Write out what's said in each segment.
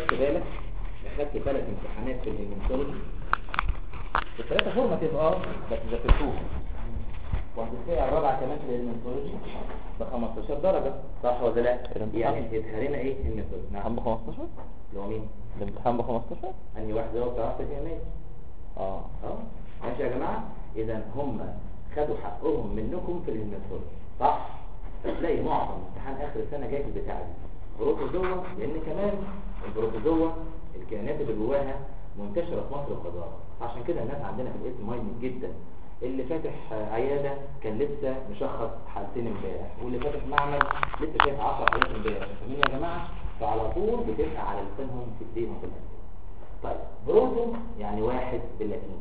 خدت بالك اخدت ثلاث امتحانات في الهيماتولوجي الثلاثه فورماتيف اه بس ذاكرتوهم وهتلاقي الرابعه كمان في الهيماتولوجي ب 15 درجه صح ولا لا الامتحان. يعني اتهرينا ايه الهيماتولوجي نعم الامتحان ب 15 اللي هو مين الامتحان ب 15 انهي واحده هو بتاع فيتامين اه اه ماشي يا جماعه اذا هم خدوا حقهم منكم في الهيماتولوجي صح فتلاقي معظم امتحان اخر السنه جاي في البتاع دي بروتوزوا لان كمان البروتوزوا الكائنات اللي جواها منتشره في مصر وقدرها عشان كده الناس عندنا في الاسم مايند جدا اللي فاتح عياده كان لسه مشخص حالتين امبارح واللي فاتح معمل لسه شايف 10 حالات امبارح فاهمين يا جماعه فعلى طول بتبقى على لسانهم في ايديهم في الاسئله طيب بروتو يعني واحد باللاتيني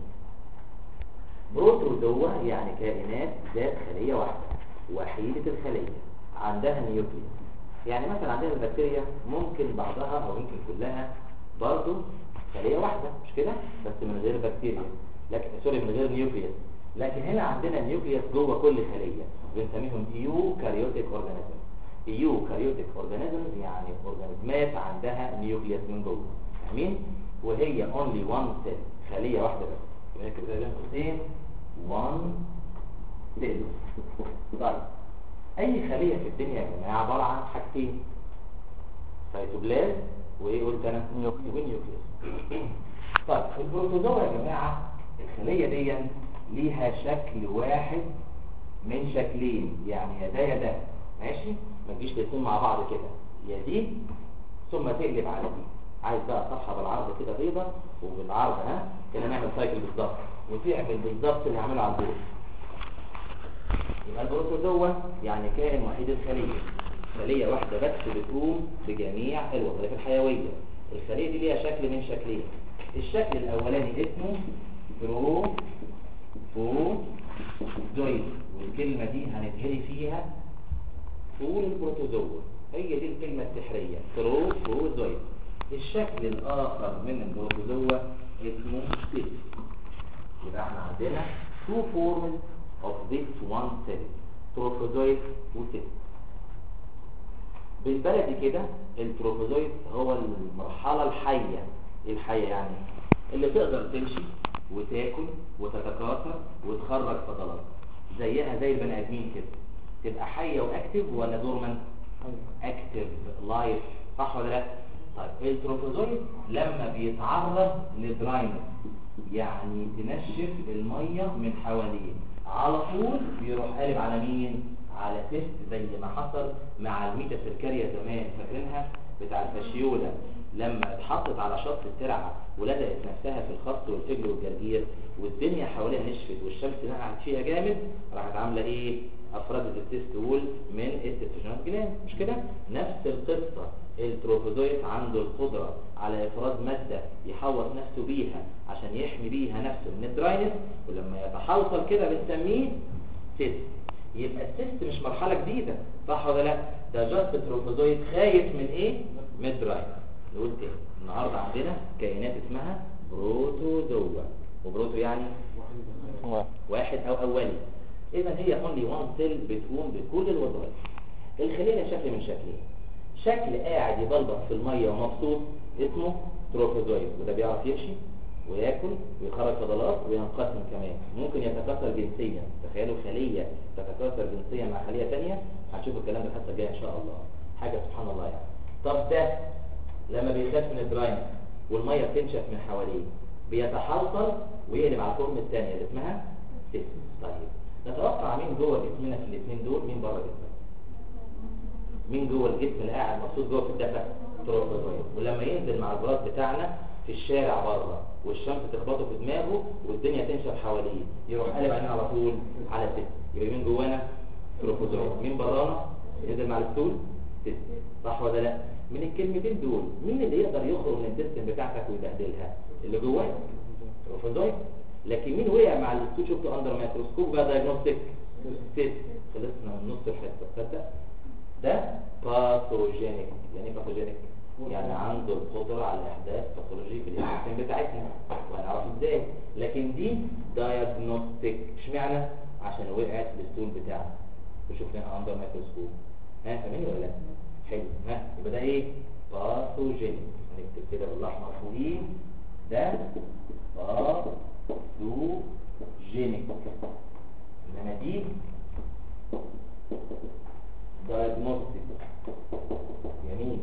بروتوزوا يعني كائنات ذات خلية واحدة وحيدة الخلية عندها نيوكليس يعني مثلا عندنا البكتيريا ممكن بعضها او يمكن كلها برضو خلية واحدة مش كده بس من غير بكتيريا لكن سوري من غير نيوكليس لكن هنا عندنا نيوكليس جوه كل خلية بنسميهم يو كاريوتيك اورجانيزم يو كاريوتيك اورجانيزم يعني اورجانيزمات عندها نيوكليس من جوه فاهمين وهي اونلي وان سيل خلية واحدة بس يبقى كده بين قوسين وان سيل طيب اي خلية في الدنيا يا جماعة عبارة عن حاجتين سيتوبلازم وايه قلت انا نيوكليس. ونيوكليس طيب البروتوزوا يا جماعة الخلية دي ليها شكل واحد من شكلين يعني يا ده يا ده ماشي ما تجيش الاتنين مع بعض كده يا دي ثم تقلب على دي عايز بقى صفحه بالعرض كده بيضه وبالعرض ها كده نعمل سايكل بالظبط وتعمل بالظبط اللي عمله على البورد يبقى البروتوزوا يعني كائن وحيد الخليه خليه واحده بس بتقوم بجميع الوظائف الحيويه الخليه دي ليها شكل من شكلين الشكل الاولاني اسمه برو بو زويد والكلمه دي هنتهري فيها طول البروتوزوا هي دي الكلمه السحريه تروفوزويد الشكل الاخر من البروتوزوا اسمه سيل يبقى احنا عندنا two forms of this one cell تروفوزويد وسيل بالبلدي كده التروفوزويد هو المرحله الحيه إيه الحيه يعني اللي تقدر تمشي وتاكل وتتكاثر وتخرج فضلات زيها زي البني ادمين كده تبقى حيه واكتف ولا دورمنت اكتف لايف صح ولا لا طيب التروفوزويد لما بيتعرض لدراينس يعني تنشف الميه من حواليه على طول بيروح قالب على مين على تيست زي ما حصل مع الميتا سيركاريا زمان فاكرينها بتاع الفاشيولا لما اتحطت على شط الترعه ولزقت نفسها في الخط والفجل والجرجير والدنيا حواليها نشفت والشمس نقعت فيها جامد راحت عامله ايه افرزت التستول من التستوجينات جلاند مش كده نفس القصه التروفوزويت عنده القدره على افراز ماده يحوط نفسه بيها عشان يحمي بيها نفسه من الدراينس ولما يتحوصل كده بنسميه سيست يبقى السيست مش مرحله جديده صح ولا لا ده جاست تروفوزويت خايف من ايه من الدراينس نقول تاني النهارده عندنا كائنات اسمها بروتوزوا وبروتو يعني واحد واحد او اولي اذا هي اونلي وان سيل بتقوم بكل الوظائف الخليه لها شكل من شكلين شكل قاعد يبلبط في الميه ومبسوط اسمه تروفوزويد وده بيعرف يمشي وياكل ويخرج فضلات وينقسم كمان ممكن يتكاثر جنسيا تخيلوا خليه تتكاثر جنسيا مع خليه ثانيه هنشوف الكلام ده الحصه الجايه ان شاء الله حاجه سبحان الله يعني طب ده لما بيخاف من الدراين والميه بتنشف من حواليه بيتحلصل ويقلب على الفورم الثانيه اللي اسمها سيست طيب نتوقع مين جوه جسمنا في الاثنين دول مين بره جسمنا مين جوه الجسم اللي قاعد مبسوط جوه في الدفع تروفوزويد ولما ينزل مع البراز بتاعنا في الشارع بره والشمس تخبطه في دماغه والدنيا تنشف حواليه يروح قلب علينا على طول على سيست يبقى مين جوانا تروفوزويد مين برانا ينزل مع الستول سيست صح ولا لا من الكلمتين دول مين اللي يقدر يخرج من الديستن بتاعتك ويبهدلها اللي جواك تروفوزويد لكن مين وقع مع الستول شفته اندر ميكروسكوب بقى دايجنوستيك سيست خلصنا من نص الحته تصدق ده باثوجينيك يعني ايه باثوجينيك يعني عنده القدرة على احداث باثولوجي في الانسان بتاعتنا وهنعرف ازاي لكن دي دايجنوستيك اشمعنى عشان وقعت في الستول بتاعنا وشفناها اندر ميكروسكوب ها فاهمين ولا لا حلو ها يبقى ده ايه باثوجينيك هنكتب كده بالاحمر فوقيه ده باثوجينيك انما دي دايجنوستيك جميل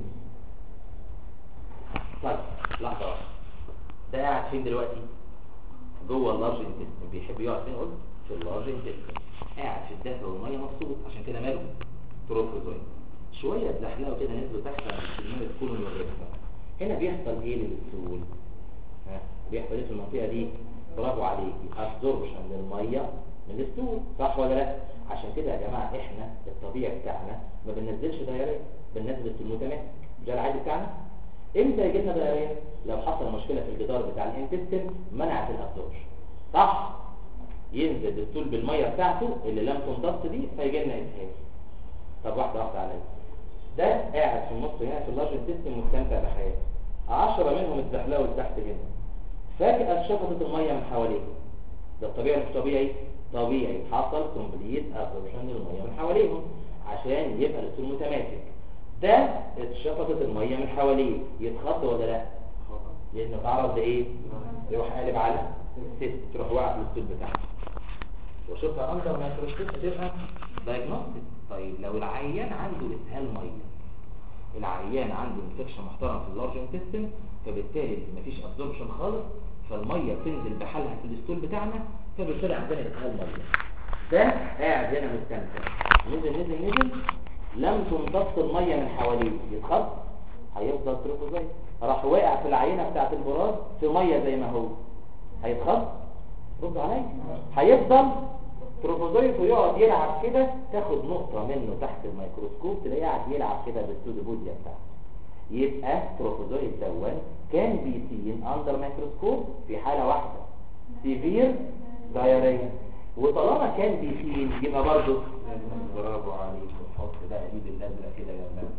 طيب لحظه واحده ده قاعد فين دلوقتي جوه اللارج انتستين بيحب يقعد فين قلت في اللارج انتستين قاعد في الدافع والميه مبسوط عشان كده ماله تروفوزويد شويه اتزحلقوا كده نزلوا تحت عند السلمون الكولون والريكتم هنا بيحصل ايه للسول ها بيحصل ايه في المنطقه دي برافو عليكي ابزوربشن للميه من الستول صح ولا لا عشان كده يا جماعه احنا الطبيعي بتاعنا ما بننزلش دايريه بننزل المتماسك ده العادي بتاعنا امتى يجي لنا دايريه لو حصل مشكله في الجدار بتاع الانتستين منعت الابزوربشن صح ينزل الستول بالميه بتاعته اللي لم تمتص دي فيجي لنا اسهال طب واحده واحده عليا ده قاعد في النص هنا في اللارج انتستين مستمتع بحياته عشرة منهم اتزحلقوا لتحت هنا فجأة شفطت المية من حواليه ده الطبيعي مش طبيعي طبيعي حصل كومبليت ابزوربشن للمية من حواليهم عشان يبقى الاسطول متماسك ده اتشفطت المية من حواليه يتخض ولا لا لانه تعرض لايه يروح قالب على السيست تروح واقع في الاسطول بتاعته وشوفها اندر مايكروسكوب تبقى دايجنوستيك طيب لو العيان عنده اسهال ميه العيان عنده انفكشن محترم في اللارج انتستين فبالتالي مفيش ابزوربشن خالص فالميه بتنزل بحالها في الستول بتاعنا فبالتالي عندنا اسهال ميه ده قاعد هنا مستمتع نزل نزل نزل لم تمتص الميه من حواليه يتخض هيفضل تروفوزايت راح واقع في العينه بتاعت البراز في ميه زي ما هو هيتخض رد عليا هيفضل تروفوزويت ويقعد يلعب كده تاخد نقطة منه تحت الميكروسكوب تلاقيه قاعد يلعب كده بالسودوبوديا بتاعته يبقى تروفوزويت دون كان بيسين اندر ميكروسكوب في حالة واحدة سيفير دايريا وطالما كان بيسين يبقى برضه برافو عليكم حط بقى ايد الازرق كده يا مان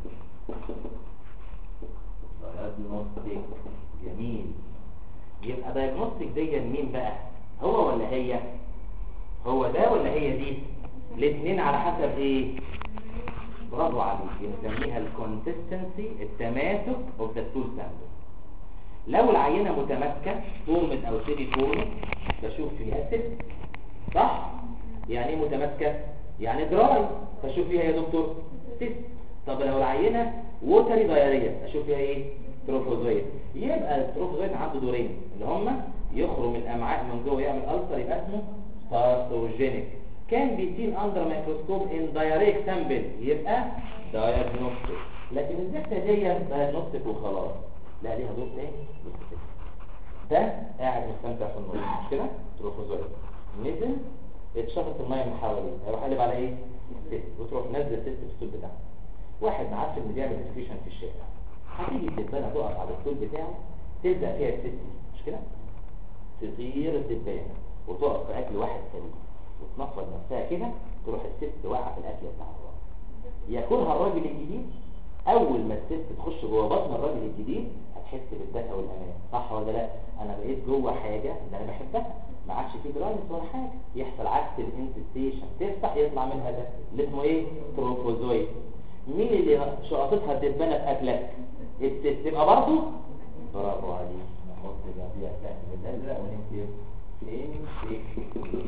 دايجنوستيك جميل يبقى دايجنوستيك دي مين بقى هو ولا هي هو ده ولا هي دي الاثنين على حسب ايه برافو عليك بنسميها الكونسيستنسي التماسك اوف ذا تول سامبل لو العينه متماسكه فورمت او سيدي فورمت بشوف فيها ست صح يعني ايه متماسكه يعني دراي فاشوف فيها يا دكتور ست طب لو العينه ووتري دايريه اشوف فيها ايه تروفوزويد يبقى التروفوزويد عنده دورين اللي هم يخرم الامعاء من جوه يعمل ألسر يبقى اسمه باثوجينيك كان بيسين اندر ميكروسكوب ان دايريك سامبل يبقى دايجنوستيك لكن الزفته دي دايجنوستيك وخلاص لا ليها دور تاني بص كده ده قاعد مستمتع في النص مش كده تروفوزويد نزل اتشفط الميه من حواليه هيروح قلب على ايه الست وتروح نزل الست في السول بتاعه واحد معفن اللي بيعمل ديسكريشن في الشارع هتيجي الدبانه تقف على السول بتاعه تلزق فيها الست مش كده تطير الدبانه وتقف في اكل واحد سليم وتنفض نفسها كده تروح الست واقعه في الاكل بتاع الراجل ياكلها الراجل الجديد اول ما الست تخش جوه بطن الراجل الجديد هتحس بالدفء والامان صح ولا لا انا بقيت جوه حاجه اللي انا بحبها ما عادش في دراينس ولا حاجه يحصل عكس الانتستيشن تفتح يطلع منها ده اللي اسمه ايه تروفوزويد مين اللي شقطتها الدبانه في اكلك الست تبقى برضه برافو عليك نحط جنبيها سهم الازرق ونكتب فين فين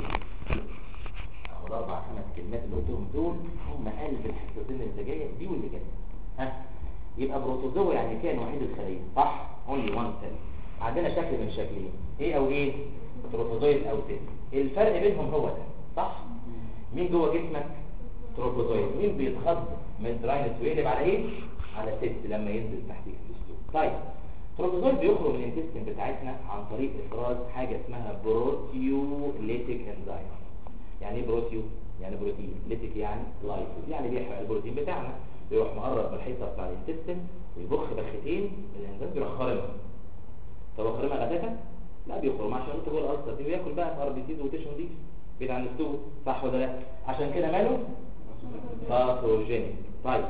اهو الاربع خمس كلمات اللي قلتهم دول هم قلب الحصتين اللي جايه دي واللي جايه ها يبقى بروتوزوا يعني كائن وحيد الخليه صح اونلي وان سيل عندنا شكل من شكلين ايه او ايه تروفوزويد او سيل الفرق بينهم هو ده صح مين جوه جسمك تروفوزويد مين بيتخض من دراينس ويقلب على ايه على سيست لما ينزل تحت الاسلوب طيب التروفوزويد بيخرج من الانتستين بتاعتنا عن طريق افراز حاجه اسمها بروتيوليتيك انزيم يعني ايه بروتيو يعني بروتين ليتيك يعني لايسوز يعني بيحرق البروتين بتاعنا بيروح مقرب من الحيطه بتاع الانتستين ويبخ بختين الانزيم بيروح خارمها طب خارمها غدتها لا بيخرم عشان انت جوه الالسر دي وياكل بقى في ار بي سيز وتيشن دي بعيد عن السوق صح ولا لا عشان كده ماله باثوجينيك طيب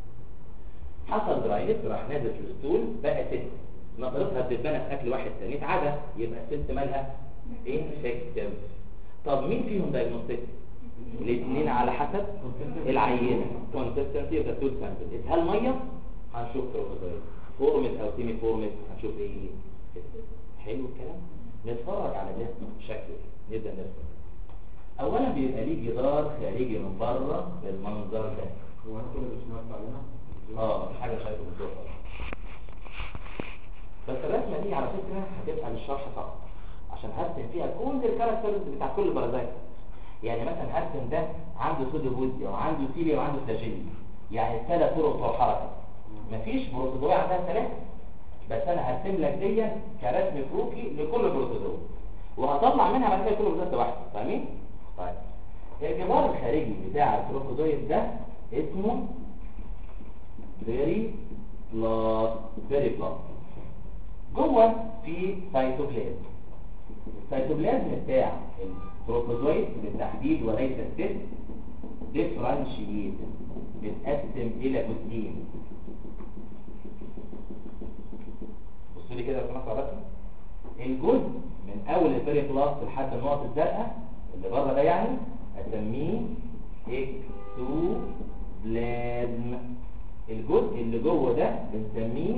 حصل دراينس راح نازل في الستول بقى ست نقرتها الدبانه في اكل واحد تاني اتعدى يبقى الست مالها انفكتيف طب مين فيهم دايجنوستيك الاثنين على حسب العينه كونسيستنسي اوف ذا تول سامبل اسهال ميه هنشوف تروفوزويد فورمت او سيمي فورمت هنشوف ايه ايه كده. حلو الكلام نتفرج على ده شكله ايه نبدا نتفرج اولا بيبقى ليه جدار خارجي من بره بالمنظر ده هو انا كل اللي سمعت عليها اه مفيش حاجه شايفه بالظبط بس الرسمه دي على فكره هتبقى للشرح فقط عشان هرسم فيها كل الكاركترز بتاع كل بارازايت يعني مثلا هرسم ده عنده سودو بودي وعنده سيليا وعنده فلاجيلي يعني ثلاث طرق بتوع حركه مفيش بروتودوي عندها ثلاثه بس انا هرسم لك دي كرسم كروكي لكل بروتودوي وهطلع منها بعد كده كل بروتودوي واحده فاهمين طيب الجدار الخارجي بتاع الكروكودويد ده اسمه فيري بلاس فيري بلاس جوه في سيتوبلازم السيتوبلازم بتاع البروتوزويد بالتحديد وليس الست ديفرنشيت بتقسم الى جزئين بصوا لي كده يا سماحه على الرسم الجزء من اول الفيري بلاس لحد النقط الزرقاء اللي بره ده يعني اسميه اكتوبلازم الجزء اللي جوه ده بنسميه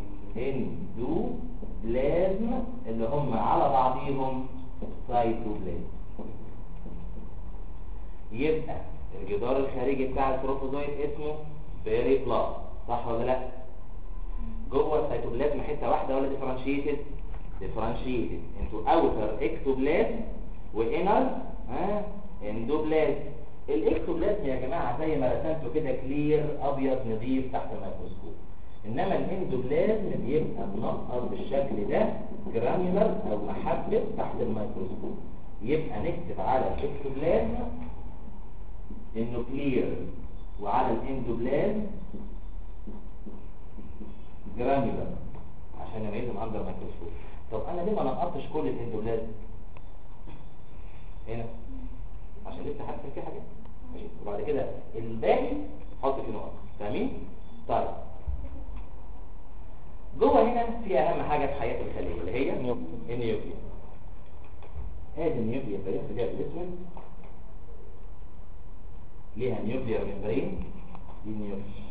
اندوبلازم اللي هم على بعضيهم سايتوبلازم يبقى الجدار الخارجي بتاع البروتوزويد اسمه بيري بلاس صح ولا لا جوه السيتوبلازم حته واحده ولا ديفرنشيتد ديفرنشيتد انتوا اوتر اكتوبلازم وانر ها اندوبلازم الاكتوبلازم يا جماعه زي ما رسمته كده كلير ابيض نظيف تحت الميكروسكوب انما الاندوبلازم بيبقى منقط بالشكل ده جرانيولر او محبب تحت الميكروسكوب يبقى نكتب على الاكتوبلازم انه كلير وعلى الاندوبلازم جرانيولر عشان نميزهم اندر ميكروسكوب طب انا ليه ما نقطش كل الاندوبلازم هنا عشان لسه هرسم فيه حاجات ماشي وبعد كده الباقي حط فيه نقط فاهمين طيب جوه هنا في اهم حاجه في حياه الخليه اللي هي النيوكليا ادي النيوكليا فريق في جاب الاسود ليها نيوكليا ممبرين دي النيوكليا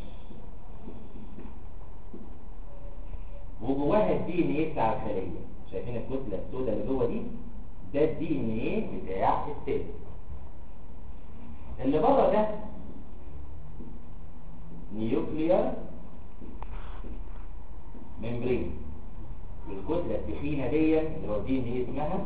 وجواها الدي ان ايه بتاع الخليه شايفين الكتله السوداء اللي جوه دي ده الدي ان ايه بتاع السيل اللي بره ده نيوكليار ممبرين والكتله التخينه دي اللي هو دي ان ايه اسمها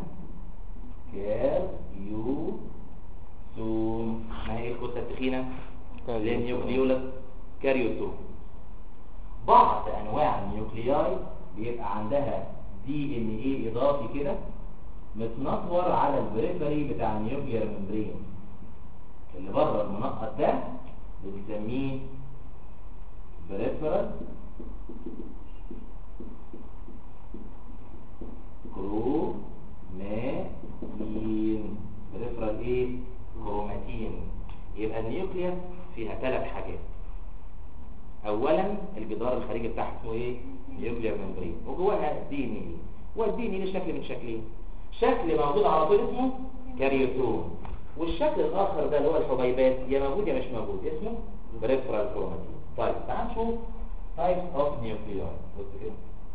كاريوسوم ما هي الكتله التخينه للنيوكليولس كاريوسوم بعض انواع النيوكلياي بيبقى عندها دي ان ايه اضافي كده متنطور على البريفري بتاع النيوكليير ممبرين اللي بره المنقط ده بنسميه بريفرال كروماتين بريفرال ايه كروماتين يبقى النيوكليوس فيها ثلاث حاجات اولا الجدار الخارجي بتاعها اسمه ايه نيوكليير ممبرين وجواها دي ان ايه والدي ان ايه شكل من شكلين شكل موجود على طول اسمه كاريوسوم والشكل الاخر ده اللي هو الحبيبات يا موجود يا مش موجود اسمه بريفرال كروماتين طيب تعال نشوف تايبس اوف نيوكليار بص كده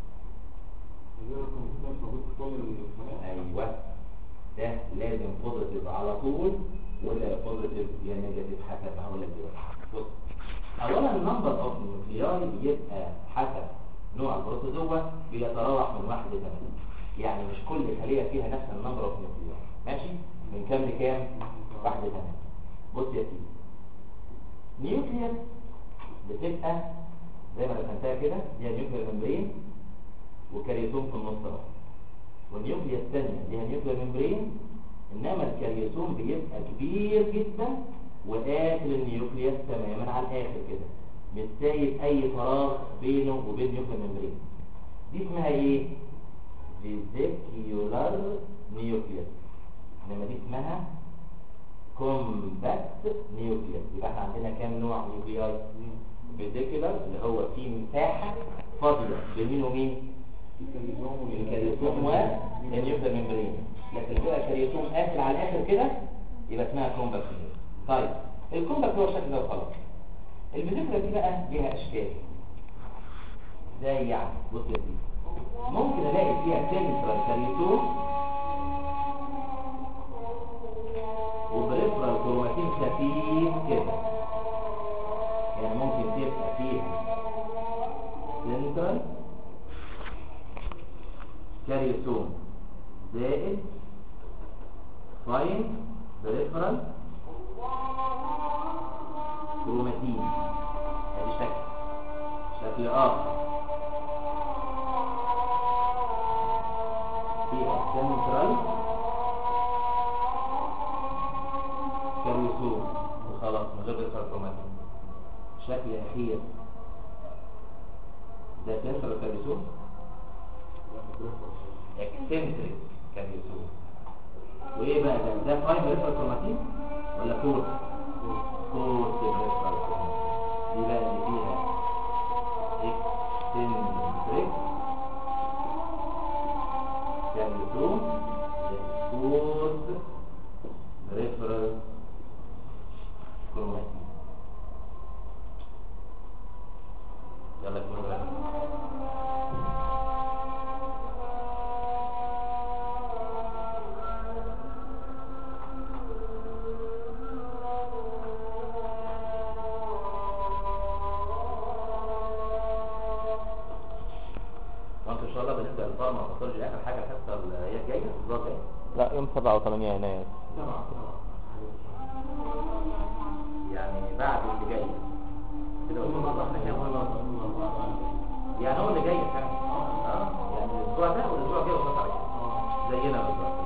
ايوه ده لازم بوزيتيف على طول ولا بوزيتيف يا نيجاتيف حسب هقول لك دلوقتي بص اولا النمبر اوف نيوكليار بيبقى حسب نوع البروتوزوا بيتراوح من واحد لثمانية يعني مش كل خليه فيها نفس النمبر اوف نيوكليار ماشي من كام لكام واحد لثمانية بص يا سيدي نيوكليس بتبقى زي ما رسمتها كده ليها نيوكلير ممبرين وكاريوسوم في النص اهو والنيوكليس الثانيه ليها نيوكلير ممبرين انما الكاريوسوم بيبقى كبير جدا وقافل النيوكليس تماما على الاخر كده مش سايب اي فراغ بينه وبين نيوكلير ممبرين دي اسمها ايه فيزيكيولار نيوكليس انما دي اسمها كومباكت نيوكليس يبقى احنا عندنا كام نوع نيوكلياي فيزيكولار اللي هو فيه مساحه فاضيه بين ومين الكاريوسوم والنيوكلير ممبرين لكن بقى الكاريوسوم قافل على الاخر كده يبقى اسمها كومباكت نيوكليس طيب الكومباكت هو الشكل ده وخلاص الفيزيكولار دي بقى ليها اشكال ازاي يعني بص يا سيدي ممكن الاقي فيها سنترال كاريوتوم وبريفرال كروماتين خفيف كده يعني ممكن تبقى فيها سنترال كاريوتوم زائد فاين بريفرال كروماتين ادي شكل شكل اخر فيها سنترال كاريوسوم وخلاص من غير بريفرال كروماتين شكل اخير ده سنترال كاريوسوم اكسنتريك كاريوسوم وايه بقى ده ده فاين بريفرال كروماتين ولا كور كور بريفرال كروماتين دي بقى اللي فيها اكسنتريك كاريوسوم كور بريفرال كروماتين يلا كمل بقى وانتوا ان شاء الله بالنسبه للفارما والباثولوجي اخر حاجه الحصه اللي هي الجايه الاسبوع الجاي لا يوم 7 و 8 يناير سبعة يعني بعد اللي جاي كده قلت لكم احنا كام يعني هو اللي جاي فعلا اه يعني الاسبوع ده والاسبوع الجاي وخلاص على كده زينا بالظبط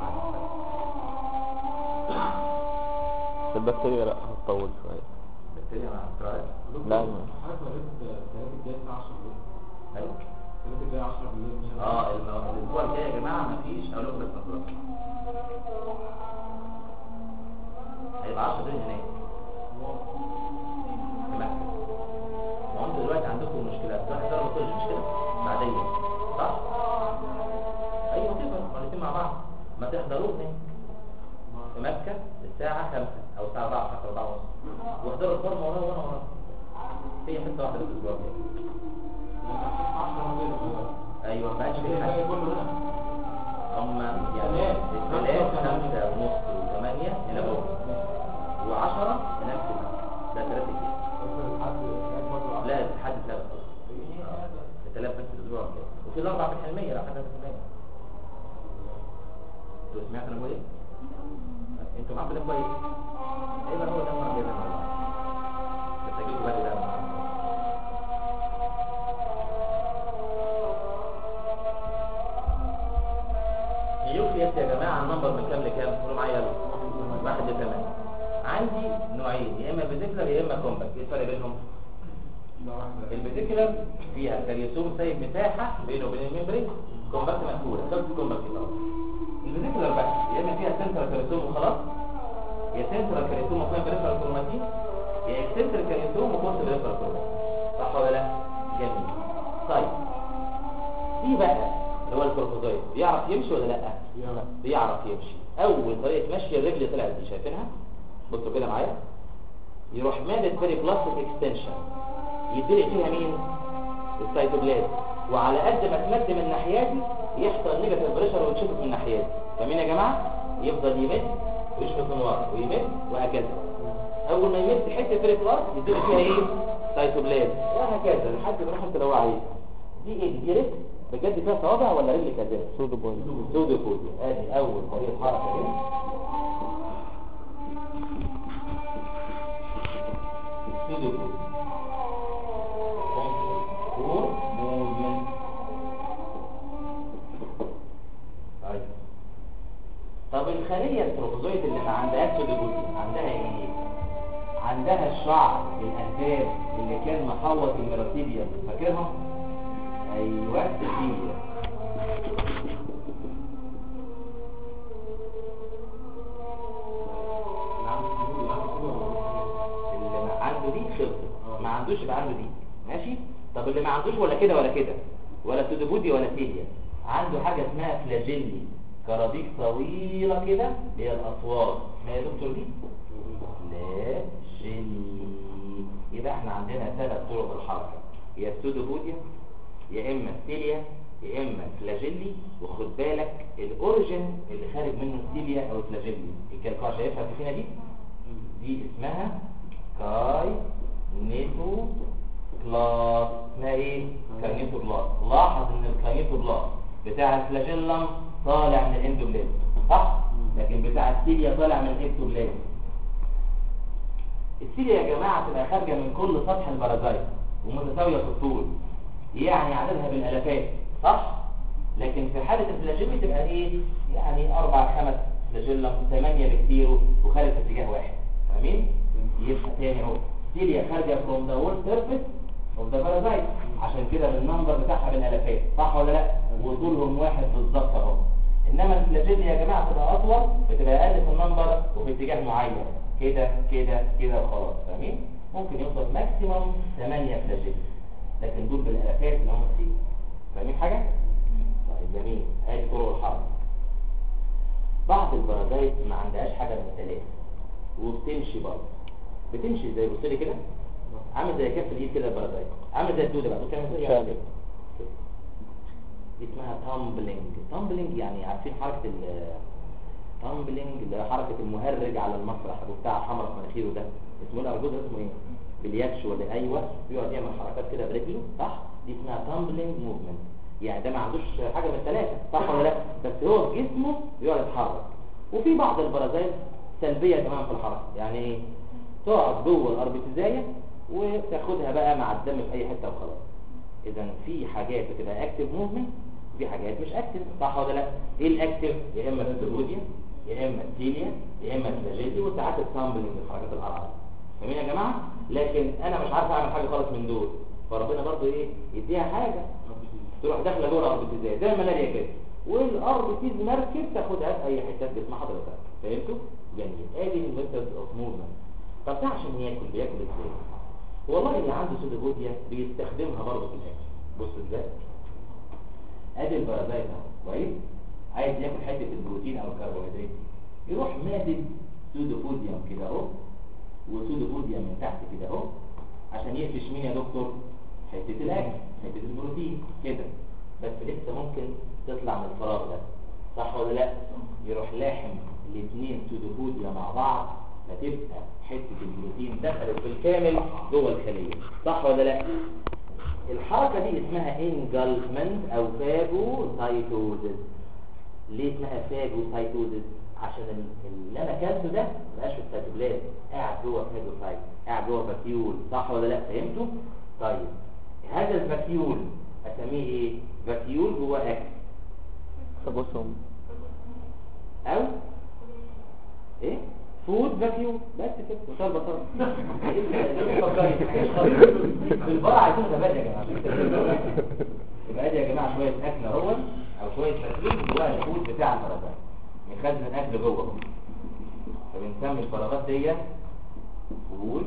بس البكتيريا لا هتطول شوية بكتيريا مع استراليا لا حضرتك وريت الثلاثة الجاي الساعة 10 بالليل ايوه الثلاثة الجاي 10 بالليل اه الم- الاسبوع الجاي يا جماعه مفيش اقول لكم بس مصر هيبقى 10 دقايق هناك في مكة ما هو انتوا دلوقتي عندكم مشكلة صح ده ما تقولش مشكلة بعدين صح ايوه كده ما الاثنين مع بعض ما تحضروه هناك في مكة الساعة 5 او الساعة 4 الساعة 4 ونص واحضروا الفورم وراه وانا وراه هي حتة واحدة في الاسبوع الجاي 10 بالليل ايوه ما بقاش في الباقي حاجة كله هنا هم يعني الثلاث خمسة ونص وثمانية هنا بكرة وعشرة هناك كده ده ثلاثة كده بس لحد هناك برضه لا لحد ثلاثة الثلاث بس الأسبوع الجاي وفي الأربع في الحلمية لو حد في الحلمية انتوا سمعتوا أنا بقول إيه؟ انتوا معاكم ده كويس أيوة هو ده مرة جاي ده بس أجيبكم بدري ده نيوكليس يا جماعة النمبر من كام لكام؟ قولوا معايا يلا واحد لثمانية عندي نوعين يا إما فيزيكلر يا إما كومباكت إيه الفرق بينهم؟ ده واحدة الفيزيكلر فيها كاليوسوم سايب مساحة بينه وبين الممبرين كومباكت مقفولة خلص كومباكت خلاص الفيزيكلر بقى يا إما فيها سنترال كاليوسوم وخلاص يا سنترال كاليوسوم وفيها بريفرال كروماتين يا اكسنترال كاليوسوم وكورس بريفرال كروماتين صح ولا لا؟ جميل طيب دي بقى اللي هو الكروكودايل بيعرف يمشي ولا لا؟ يلا بيعرف يمشي اول طريقه مشي الرجل طلعت دي شايفينها بصوا كده معايا يروح مادة بيري بلاستيك اكستنشن يدلق فيها مين السيتوبلازم وعلى قد ما تمد من الناحيه دي يحصل نيجاتيف بريشر ويتشفط من الناحيه دي فاهمين يا جماعه يفضل يمد ويشفط من ورا ويمد وهكذا اول ما يمد حته بيري بلاست يدلق فيها ايه سيتوبلازم وهكذا لحد ما يروح اللي هو عايزه دي ايه دي رجل بجد فيها صوابع ولا رجل كذاب سودو بوينت سودو كودي ادي اول طريقه حركه كده سودو كودي فور موفمنت طيب طب الخليه التروفوزويد اللي ما عندهاش سودو كودي عندها ايه عندها الشعر الانفاس اللي كان محوط الميراتيبيا فاكرهم ايوه كتير اللي ما عنده دي خلصت ما عندوش يبقى عنده دي ماشي طب اللي ما عندوش ولا كده ولا كده ولا سودوبودي ولا تيليا عنده حاجة اسمها فلاجيلي كرابيك طويلة كده اللي هي الأصوات ما يا دكتور دي فلاجيلي يبقى احنا عندنا ثلاث طرق الحركة يا السودوبوديا يا اما ستيليا يا اما فلاجيلي وخد بالك الاوريجن اللي خارج منه ستيليا او فلاجيلي الكالكوع شايفها في فينا دي دي اسمها كاي نيتو بلاس اسمها ايه كاينيتو بلاس لاحظ ان الكاينيتو بلاس بتاع الفلاجيلم طالع من الاندوبلازم صح لكن بتاع السيليا طالع من الاكتوبلازم السيليا يا جماعه تبقى خارجه من كل سطح البرازيت ومتساويه في الطول يعني عددها بالالافات صح لكن في حاله الفلاجيلي تبقى ايه يعني اربع خمس فلاجيلم ثمانيه بكتير وخارج في اتجاه واحد فاهمين يبقى تاني اهو سيليا خارجه فروم ذا وول سيرفيس اوف ذا بارازايت عشان كده النمبر بتاعها بالالافات صح ولا لا وطولهم واحد بالظبط اهو انما الفلاجيلي يا جماعه تبقى اطول بتبقى اقل في النمبر وفي اتجاه معين كده كده كده وخلاص فاهمين ممكن يوصل ماكسيموم 8 فلاجيلي لكن دول بالالافات اللي هم كتير فاهمين حاجه طيب جميل ادي طرق الحرب بعض البرازايت ما عندهاش حاجه من الثلاثه وبتمشي برضه بتمشي زي بص لي كده عامل زي كف الايد كده البرازايت عامل زي الدوده بقى بص عامل زي فعلا. كده كده. دي اسمها تامبلنج تامبلنج يعني عارفين حركه ال تامبلنج اللي هي حركه المهرج على المسرح ابو بتاع حمرا في مناخيره ده اسمه ايه الارجوز اسمه ايه بالياتش ولا ايوه بيقعد يعمل حركات كده برجله صح دي اسمها تامبلنج موفمنت يعني ده ما عندوش حاجه من الثلاثه صح ولا لا بس هو في جسمه بيقعد يتحرك وفي بعض البرازيل سلبيه كمان في الحركه يعني ايه تقعد جوه الاربيتيزايه وتاخدها بقى مع الدم في اي حته وخلاص اذا في حاجات بتبقى اكتف موفمنت وفي حاجات مش اكتف صح ولا لا ايه الاكتف يا اما السيروديا يا اما التيليا يا اما الفلاجيلي وساعات السامبلنج الحركات القرعه فاهمين يا جماعه لكن انا مش عارف اعمل حاجه خالص من دول فربنا برضو ايه يديها حاجه تروح داخله جوه الاربيتيزايه زي الملاريا كده والاربيتيز مركب تاخدها في اي حته في جسم حضرتك فهمتوا جميل ادي الميثود اوف موفمنت طب ده عشان ياكل بياكل ازاي والله اللي عنده سودوبوديا بيستخدمها برضه في الاكل بص ازاي ادي البرازيت اهو كويس عايز ياكل حته البروتين او الكربوهيدرات يروح مادد سودوبوديوم كده اهو وسودوبوديوم من تحت كده اهو عشان يقفش مين يا دكتور حته الاكل حته البروتين كده بس لسه ممكن تطلع من الفراغ ده صح ولا لا يروح لاحم الاثنين سودوبوديا مع بعض فتبقى حته البروتين دخلت بالكامل جوه الخليه صح ولا لا الحركه دي اسمها انجلفمنت او فاجوسايتوزيس ليه اسمها فاجوسايتوزيس عشان ال- اللي انا اكلته ده مبقاش في السيتوبلازم قاعد جوه فاجوسايت قاعد جوه فاكيول صح ولا لا فهمتوا طيب هذا الفاكيول اسميه ايه فاكيول جوه اكل فبصهم او ايه فود فاكيوم بس كده مثال بسيط في البار عايزين غباء يا جماعه يبقى ادي يا جماعه شويه اكل اهو او شويه فاكيوم جواها الفود بتاع الفراغات مخزن الاكل جوه فبنسمي الفراغات دي فود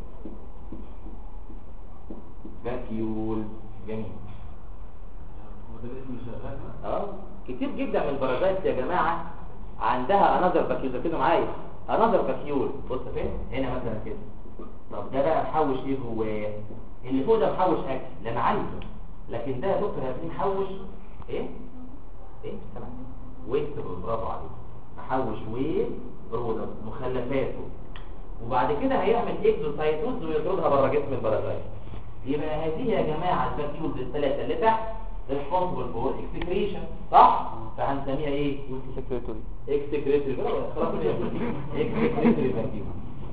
فاكيول جميل هو ده الاسم اللي شغال بقى؟ اه كتير جدا من البرازيت يا جماعة عندها انذر فاكيول ركزوا معايا انذر فاكيول بص فين هنا مثلا كده طب ده بقى محوش ايه جواه اللي فوق ده محوش اكل لا انا عايزه لكن ده يا دكتور هتلاقيه محوش ايه ايه سمع ويست برافو عليك محوش ويست برودكت مخلفاته وبعد كده هيعمل اكزوسايتوز ويطردها بره جسم البرازيت يبقى هذه يا جماعه الفاكيولز الثلاثه اللي تحت responsible for excretion صح فهنسميها ايه سكرتوري excretory خلاص excretory vacuum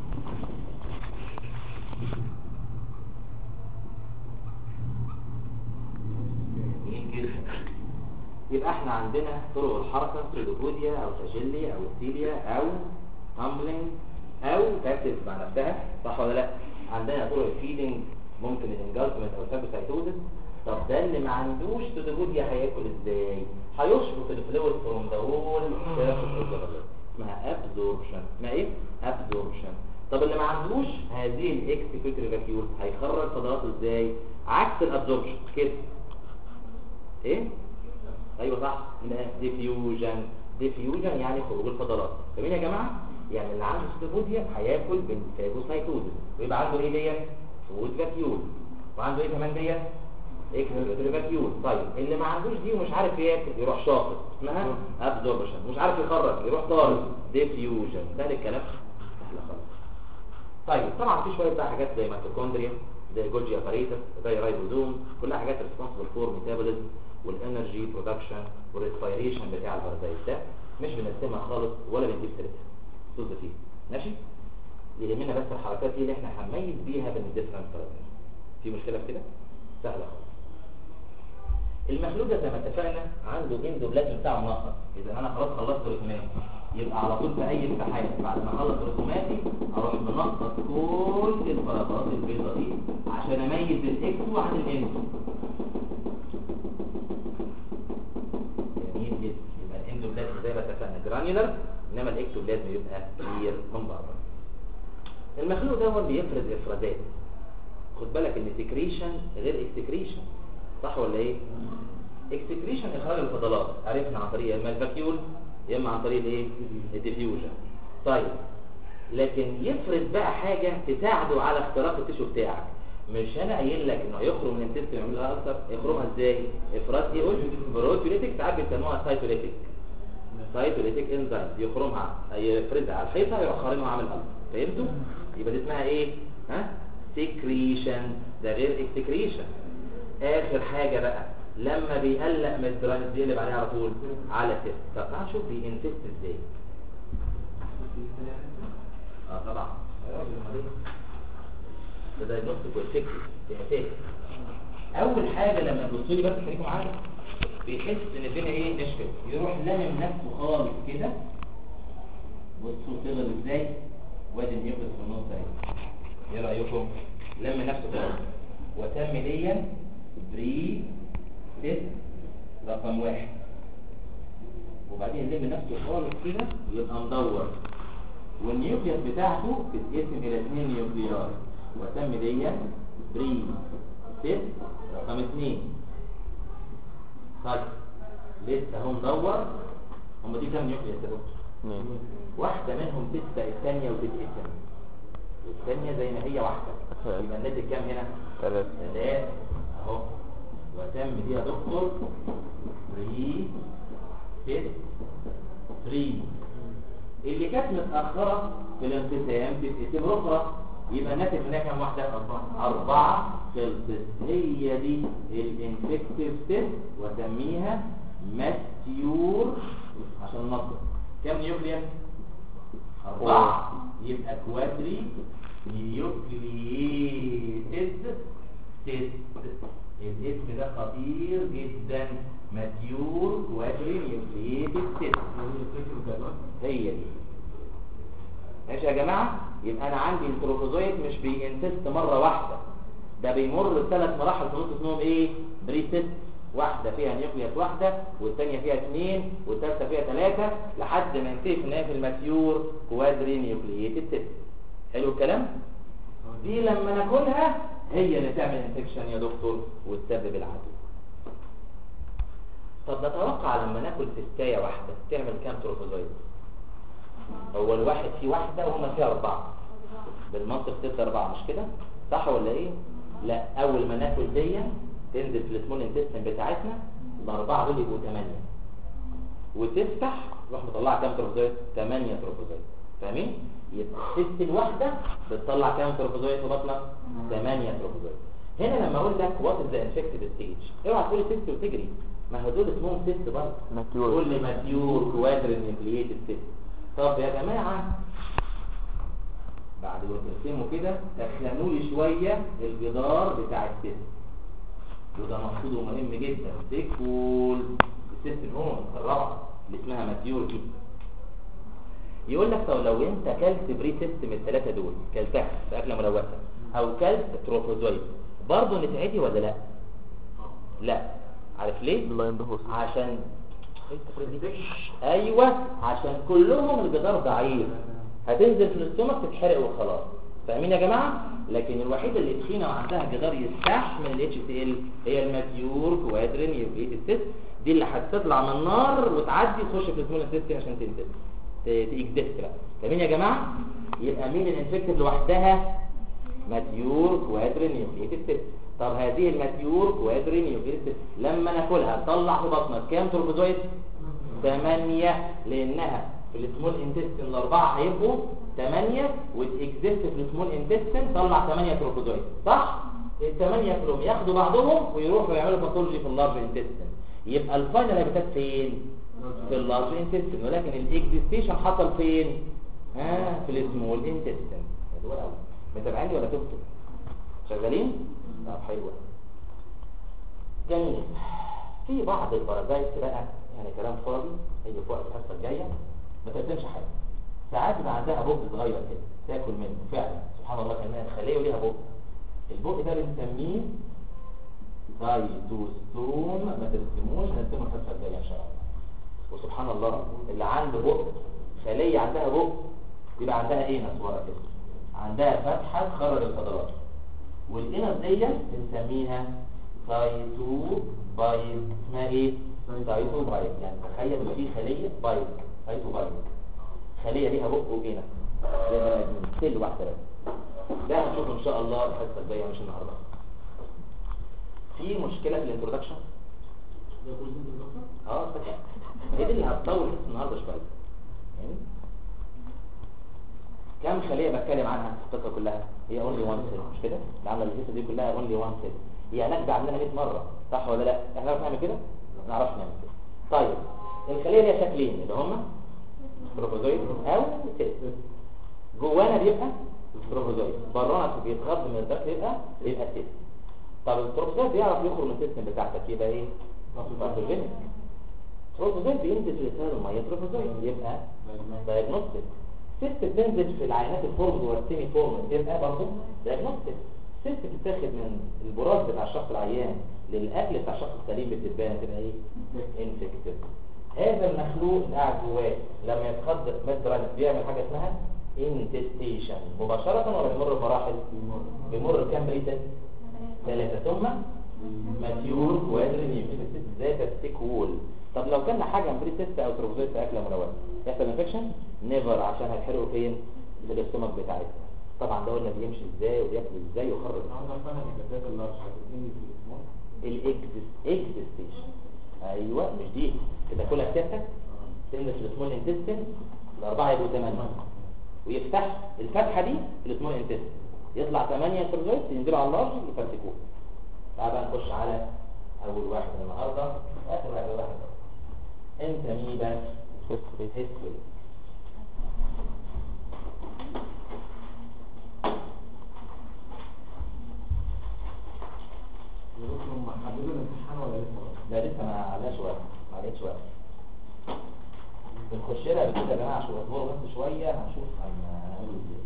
جميل جدا يبقى احنا عندنا طرق الحركة سودوبوديا او تاجيليا او ستيليا او تامبلينج او تاكتس مع نفسها صح ولا لا عندنا طرق الفيدنج ممكن الانجلزمنت او الفاجوسايتوزس طب ده اللي ما عندوش سودوبوديا هياكل ازاي هيشفط الفلويد فروم ذا وول اسمها ابزوربشن اسمها ايه ابزوربشن طب اللي ما عندوش هذه الاكسكريتوري فاكيول هيخرج فضلاته ازاي عكس الابزوربشن كده ايه ايوه صح ديفيوجن ديفيوجن يعني خروج الفضلات فاهمين يا جماعه يعني اللي عنده ستيبوديا هياكل بالفاجوسايتوزس ويبقى عنده ايه ديت فود فاكيول وعنده ايه كمان ديت اكسترا فاكيول طيب اللي ما عندوش دي ومش عارف ياكل يروح شاطط اسمها ابزوربشن مش عارف يخرج يروح طارد ديفيوجن ده الكلام سهل خالص طيب طبعا في شويه بقى حاجات زي ميتوكوندريا زي جولجي اباريتس زي رايبوزوم كلها حاجات ريسبونسبل فور ميتابوليزم والانرجي برودكشن والريسبيريشن بتاع البارازايت ده مش بنرسمها خالص ولا بنجيب سيرتها طز فيه ماشي يهمنا بس الحركات دي اللي احنا هنميز بيها بين الديفرنت بارازايت في مشكله في كده سهله خالص المخلوق ده زي ما اتفقنا عنده اندوبلازم بتاعه منقط اذا انا خلاص خلصت رسوماتي يبقى على طول في اي امتحان بعد ما اخلص رسوماتي اروح منقط كل الفراغات البيضاء دي عشان اميز الاكسو عن الاندو جميل جدا يبقى الاندوبلازم زي ما اتفقنا جرانيولر انما الاكتوبلازم يبقى كلير من بره المخلوق ده هو اللي بيفرز افرازات خد بالك ان سكريشن غير اكسكريشن صح ولا ايه اكسكريشن اخراج الفضلات عرفنا عن طريق يا اما الفاكيول يا اما عن طريق الايه الديفيوجن طيب لكن يفرز بقى حاجه تساعده على اختراق التيشو بتاعك مش انا قايل لك انه هيخرج من الانتستين يعملها اكتر يخرجها ازاي افراز ايه قلت بروتيوليتيك ساعات بيسموها سايتوليتيك سايتوليتيك انزيم يخرمها يفرزها على الحيطه يروح خارمها عامل الف فهمتوا يبقى دي اسمها ايه ها سكريشن ده غير اكسكريشن اخر حاجة بقى لما بيقلق من الدراينس بيقلب عليه على طول على تيست طب تعال نشوف بينفست ازاي اه طبعا ده دايجنوستيك وافكتيف اساسي اول حاجه لما تبصوا لي بس خليكم معايا بيحس ان الدنيا ايه نشفت يروح لامم نفسه خالص كده بصوا صغر ازاي وادي النيوكليس في النص اهي ايه رايكم لم نفسه خالص وتم ليا بري تيست رقم واحد وبعدين يلم نفسه خالص كده ويبقى مدور والنيوكليس بتاعته بتتقسم الى اثنين نيوكليار وتم ليا بري تيست رقم اثنين طيب لسه هو مدور هم دي كام نيوكليس يا دكتور؟ اثنين واحدة منهم تسبق الثانية وتتقسم والثانية زي ما هي واحدة يبقى الناتج كام هنا؟ ثلاثة ثلاثة اهو وتم دي يا دكتور 3 6 3 اللي كانت متأخرة في الانقسام تتقسم أخرى يبقى الناتج منها كام واحدة؟ أربعة أربعة خلصت هي دي الانفكتيف تيست وسميها ماتيور عشان ننظم كام نيوكليس؟ أربعة يبقى كوادري نيوكلييتد تيست الاسم ده خطير جدا ماتيور كوادري نيوكلييتد تيست هي دي ماشي يا جماعة يبقى أنا عندي التروفوزويت مش بينتست مرة واحدة ده بيمر بثلاث مراحل في نص اسمهم ايه بريست واحدة فيها نيوكليس واحدة والثانية فيها اثنين والثالثة فيها ثلاثة لحد ما ينتهي في النهاية في الماتيور كوادري نيوكلييتد تيست حلو الكلام دي لما ناكلها هي اللي تعمل انفكشن يا دكتور وتسبب العدوى طب نتوقع لما ناكل تستاية واحدة تعمل كام تروفوزويد هو الواحد فيه واحدة وهما فيه أربعة بالمنطق ستة أربعة مش كده صح ولا إيه لا أول ما ناكل دي تنزل في السمول انتستين بتاعتنا الأربعة دول يبقوا ثمانية وتفتح تروح مطلعة كام تروفوزويد ثمانية تروفوزويد فاهمين يبقى الست الواحدة بتطلع كام تروفوزويد في بطنك ثمانية تروفوزويد هنا لما اقول لك وات از ذا انفكتد ستيج اوعى تقول ست وتجري ما هو دول اسمهم ست برضه ماتيور قول لي ماتيور كوادر نيوكلييتد ست طب يا جماعه بعد ما ترسموا كده تخنوا لي شويه الجدار بتاع الست وده مقصود ومهم جدا تكفول الست الهون الرابعه اللي اسمها ماتيور دي يقول لك طب لو انت كلت بري تيست من الثلاثه دول كلتها في اكله ملوثه او كلت تروفوزويد برضه نتعدي ولا لا لا عارف ليه بلايند هوست عشان ايوه عشان كلهم الجدار ضعيف هتنزل في الاستومك تتحرق وخلاص فاهمين يا جماعه لكن الوحيده اللي تخينه وعندها جدار يستحمل الاتش تي ال هي الماتيور كوادرين يوبيت الست دي اللي هتطلع من النار وتعدي تخش في السمول سيستم عشان تنزل تكدست بقى فاهمين يا جماعه يبقى مين الانفكتيف لوحدها ماتيور كوادرين يوبيت الست طب هذه الماتيور كوادرينيو لما ناكلها تطلع في بطنك كام تروبوزويد 8 لانها في السمول انتستين الاربعه هيبقوا 8 وتكزيست في السمول انتستين طلع 8 تروبوزويد صح الثمانيه كلهم ياخدوا بعضهم ويروحوا يعملوا باثولوجي في اللارج انتستين يبقى الفاينل هيبقى فين في اللارج انتستين ولكن الاكزيستيشن حصل فين ها في السمول انتستين حلو قوي متابعيني ولا تبتوا شغالين طب حلو جميل في بعض البرازايت بقى يعني كلام فاضي هيجي في وقت الحصه الجايه ما تقدمش حاجه ساعات يبقى عندها بوق صغير كده تاكل منه فعلا سبحان الله كانها خليه وليها بوق البوق ده بنسميه سايتوستوم ما ترسموش نرسمه الحصه الجايه ان شاء الله وسبحان الله اللي عنده بق خليه عندها بق يبقى عندها ايه ورا كده عندها فتحه تخرج الفضلات والانس دي بنسميها سايتو بايك اسمها ايه سايتو بايك يعني تخيل ان في خليه بايك سايتو بايك خليه ليها بق وانس زي ما ادمين سيل واحده بس ده هنشوفه ان شاء الله الحصه الجايه مش النهارده في مشكله في الانترودكشن ده كل ده دكتور اه فتح هي دي اللي هتطول الحصه النهارده شويه يعني كم خليه بتكلم عنها في القصه كلها هي اونلي وان سيل مش كده اللي عامله القصه دي كلها اونلي وان سيل هي نكبه عندنا 100 مره صح ولا لا احنا نعرف نعمل كده ما نعرفش نعمل كده طيب الخليه ليها شكلين اللي هما بروفوزويد او سيل جوانا بيبقى بروفوزويد برانا بيتغض من الداخل يبقى يبقى سيل طب البروفوزويد بيعرف يخرج من السيستم بتاعتك يبقى ايه باثوجينيك بروفوزويد بينزل في رسالة المية بروفوزويد يبقى دايجنوستيك سيست بتنزل في العينات الفورمز والسيمي فورمز يبقى برضه دايجنوستيك سيست بتتاخد من البراز بتاع الشخص العيان للاكل بتاع الشخص السليم بتتبان تبقى ايه انفكتيف هذا المخلوق اللي قاعد جواه لما يتخض مثلا بيعمل حاجه اسمها انتستيشن مباشره ولا بيمر بمراحل بيمر بكام بريسس ثلاثه ثم ماتيور كوادرينيوم ذات التيك وول طب لو كان حاجه بريسيست او تروفوزيت في اكله ملونه يحصل انفكشن نيفر عشان هيتحرقوا فين في الاستومك بتاعتنا طبعا ده قلنا بيمشي ازاي وبياكل ازاي ويخرج عندك فاهم الجدات اللارج هتديني في الاسمون الاكزيستيشن ايوه مش دي كده كلها سيادتك تنزل في السمول انتستين الاربعه يبقوا ثمانيه ويفتح الفتحه دي في السمول انتستين يطلع ثمانيه تروفوزيت ينزلوا على اللارج يفرتكوه تعال بقى نخش على اول واحد النهارده اخر واحد واحد انت مين بقى هيستوري يقولوا هم حددوا الامتحان ولا لسه ده لسه ما عملناش وقت ما عملتش وقت بنخش لها بكده يا جماعه عشان اصبروا بس شويه هنشوف هن- هنعمله ازاي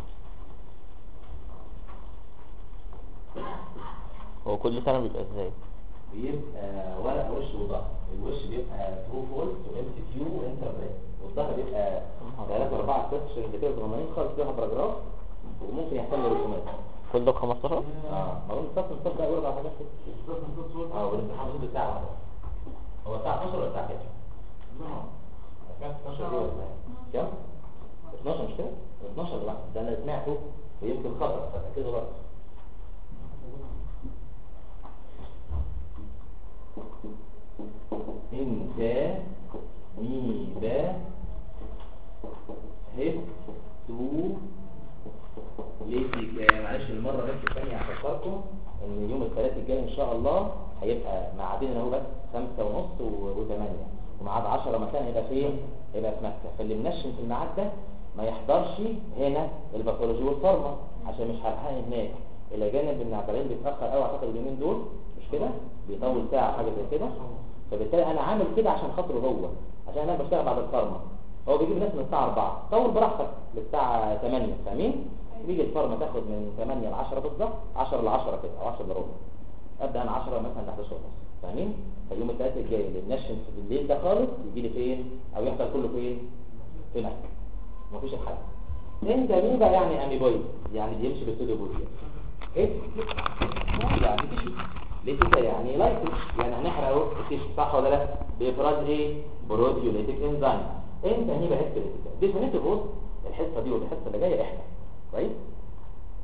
هو كل سنة بيبقى ازاي بيبقى ورق وش وظهر الوش بيبقى ترو فولس وام سي كيو وانتربريت والظهر بيبقى 3 4 6 كده صغننين خالص فيها باراجراف وممكن يحتمل رسومات كل ده ب 15 اه ما هو الصف الصف ده يقول على حاجات كده اه والامتحان ضد الساعه واحدة. هو الساعه 12 ولا الساعه كام؟ كام 12 دي ولا إيه؟ كام 12 مش كده 12 لوحده ده انا سمعته ويمكن خطأ فتأكدوا بقى انت ميبا هفتو ليتك معلش المرة بس الثانية هفكركم ان يوم الثلاث الجاي ان شاء الله هيبقى ميعادنا اهو بس خمسة ونص و- وثمانية وميعاد 10 مكان هيبقى فين؟ هيبقى في مكة فاللي منشن في الميعاد ده ما يحضرش هنا الباثولوجي والفارما عشان مش هلحقني هناك الى جانب ان عبالين بيتاخر قوي اعتقد اليومين دول مش كده بيطول ساعه حاجه زي كده فبالتالي انا عامل كده عشان خاطره هو عشان انا بشتغل بعد الفارما هو بيجيب ناس من الساعه 4 طول براحتك للساعه 8 فاهمين بيجي الفارما تاخد من 8 ل 10 بالظبط 10 ل 10 كده او 10 الا ربع ابدا انا 10 مثلا ل 11 ونص فاهمين فاليوم الثلاث الجاي اللي نشن في الليل ده خالص يجي لي فين او يحصل كله فين في مكه مفيش الحل انت مين بقى يعني اميبويد يعني بيمشي بالسودوبوليا ايه يعني تشي ليه كده يعني لايكوس يعني هنحرق اهو التشي صح ولا لا بافراز ايه بروديوليتيك انزيم انت مين بقى هيستريتيك ديفينيتيف بص الحصه دي والحصه اللي جايه احنا كويس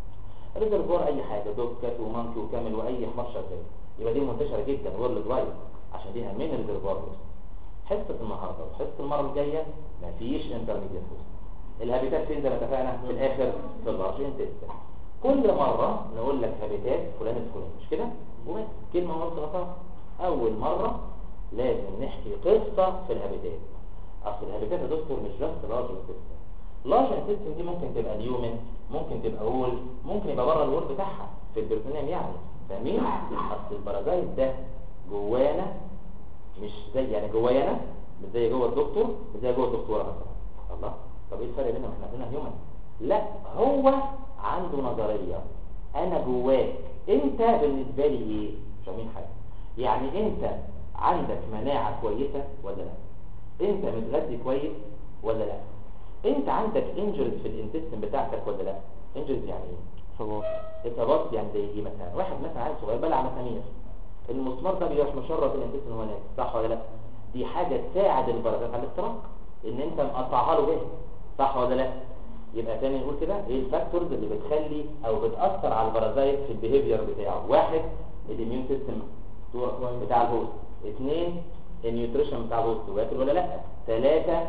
ريزرفوار اي حاجه دوب كات ومانكي وكامل واي حمار شغال يبقى دي منتشره جدا وورلد وايد عشان دي من ريزرفوار حصه النهارده وحصه المره الجايه مفيش انترميديت هوست الهابيتات فين زي ما اتفقنا في الاخر في اللارج انتستين كل مره نقول لك هابيتات فلان الفلاني مش كده وبس كلمه ونص غلطان اول مره لازم نحكي قصه في الهابيتات اصل الهابيتات يا دكتور مش بس لارج انتستين لارج انتستين دي ممكن تبقى اليومن ممكن تبقى وول ممكن يبقى بره الوول بتاعها في البرتونيوم يعني فاهمين اصل البرازايت ده جوانا مش زي يعني جوايا انا مش زي جوه الدكتور مش زي جوه الدكتوره مثلا الله طب ايه الفرق بيننا واحنا عندنا هيومن لا هو عنده نظريه انا جواك انت بالنسبه لي ايه مش فاهمين حاجه يعني انت عندك مناعه كويسه ولا لا انت متغذي كويس ولا لا انت عندك انجرز في الانتستين بتاعتك ولا لا انجرز يعني ايه صباح اصابات يعني زي ايه مثلا واحد مثلا عيل صغير بلع مسامير المسمار ده بيروح مشرط الانتستين هو نايم صح ولا لا دي حاجه تساعد البرازيت على الاختراق ان انت مقطعها له بيها صح ولا لا يبقى تاني نقول كده ايه الفاكتورز اللي بتخلي او بتاثر على البرازيت في البيهيفير بتاعه واحد الاميون سيستم بتاع الهوست اثنين النيوتريشن بتاع الهوست واكل ولا لا ثلاثه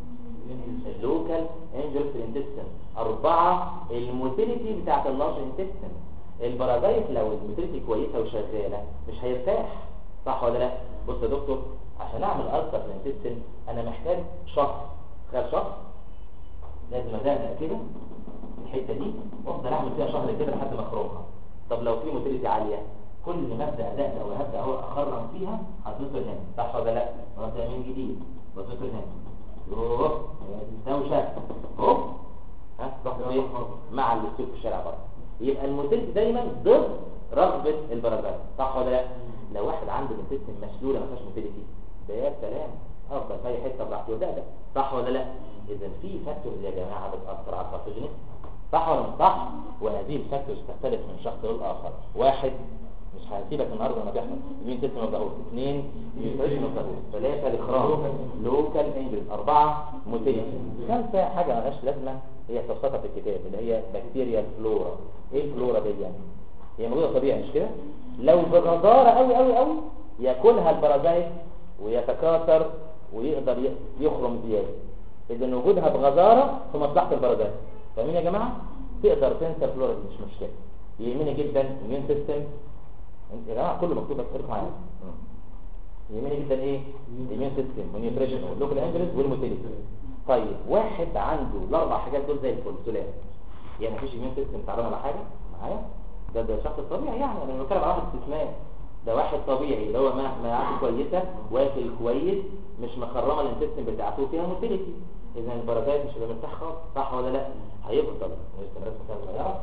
اللوكال انجل في الانتستين أربعة الموتيليتي بتاعت اللارج انتستين البرازيت لو الموتيليتي كويسة وشغالة مش هيرتاح صح ولا لا بص يا دكتور عشان اعمل ألسر في الانتستين انا محتاج شخص تخيل شخص لازم ازهق كده الحتة دي وافضل اعمل فيها شهر كده لحد ما اخرجها طب لو في موتيليتي عالية كل ما ابدا ازهق او هبدا اهو اخرم فيها هتنطر هنا صح ولا لا وابدا من جديد بتنطر هنا يوه دوشة هوب ها رحت ايه مع الاسلوب في الشارع بره يبقى الموتيل دايما ضد رغبة البرازيل صح ولا لا لو واحد عنده الانتستين مشلولة ما فيهاش موتيليتي ده يا سلام افضل في اي حته براحتي وده ده صح ولا لا اذا في فاكتورز يا جماعه بتاثر على الباثوجينيس صح ولا مش صح وهذه الفاكتورز تختلف من شخص للاخر واحد مش هسيبك النهارده ما تحصل مين تسمى الضغوط اثنين نيوتريشن الضغوط ثلاثه الاخراج لوكال انجلز اربعه موتيليتي خمسه حاجه مالهاش لازمه هي تبسطها في الكتاب اللي هي بكتيريا فلورا ايه الفلورا دي يعني هي موجوده طبيعي مش كده لو بغزاره قوي قوي قوي ياكلها البرازيت ويتكاثر ويقدر ي- يخرم زياده اذا وجودها بغزاره في مصلحه البرازيت فاهمين يا جماعه تقدر تنسى الفلورا دي مش مشكله يهمني جدا المين سيستم انت يا جماعه كله مكتوب بس خليكم معايا يهمني جدا ايه المين سيستم والنيوتريشن واللوكال انجلز والموتيليتي طيب واحد عنده الاربع حاجات دول زي الفل سلام يعني مفيش المين سيستم تعبان على حاجه معايا ده ده شخص طبيعي يعني انا بتكلم على واحد استثناء ده واحد طبيعي اللي هو ما مناعته كويسه واكل كويس مش مخرمه الانتستين بتاعته فيها موتيليتي اذا البرازيت مش هيبقى مرتاح خالص صح ولا لا هيفضل واستمرار مثلا صغيره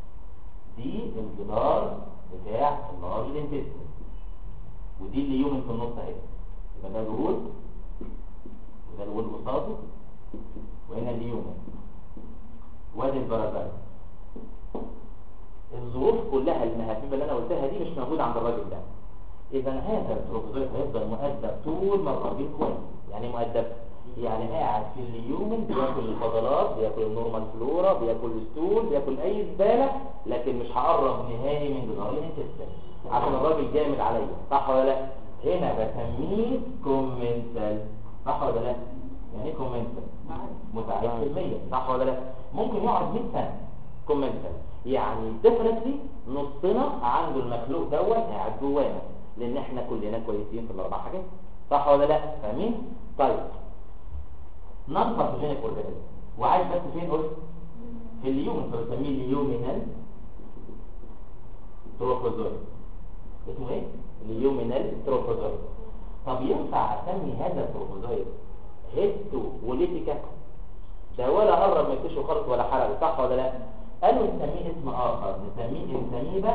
دي الجدار بتاع اللارج الانتستين ودي اللي يومن في النص اهي يبقى ده الوول وده الوول قصاده وهنا اللي يومن وادي البرازيت الظروف كلها المهاتمه اللي انا قلتها دي مش موجوده عند الراجل ده اذا هذا البروفيسور هيفضل مؤدب طول ما الراجل كويس يعني مؤدب يعني قاعد في اليومن بياكل الفضلات بياكل النورمال فلورا بياكل الستول بياكل اي زباله لكن مش هقرب نهائي من جدار الانتستين عشان الراجل جامد عليا صح ولا لا هنا بسميه كومنتال صح ولا لا يعني ايه كومنتال متعرف في المية صح ولا لا ممكن يقعد 100 سنه كومنتال يعني ديفرنتلي نصنا عنده المخلوق دوت قاعد جوانا لان احنا كلنا كويسين في الاربع حاجات صح ولا لا فاهمين طيب نون باثوجينيك اورجانيزم وعايش بس فين قلت في اليومن فبسميه اليومينال تروفوزويد اسمه ايه اليومينال تروفوزويد طب ينفع اسمي هذا التروفوزويد هيستو وليتيكا ده ولا قرب ما يكتشف خالص ولا حرق صح ولا لا قالوا نسميه اسم اخر نسميه انسانيبا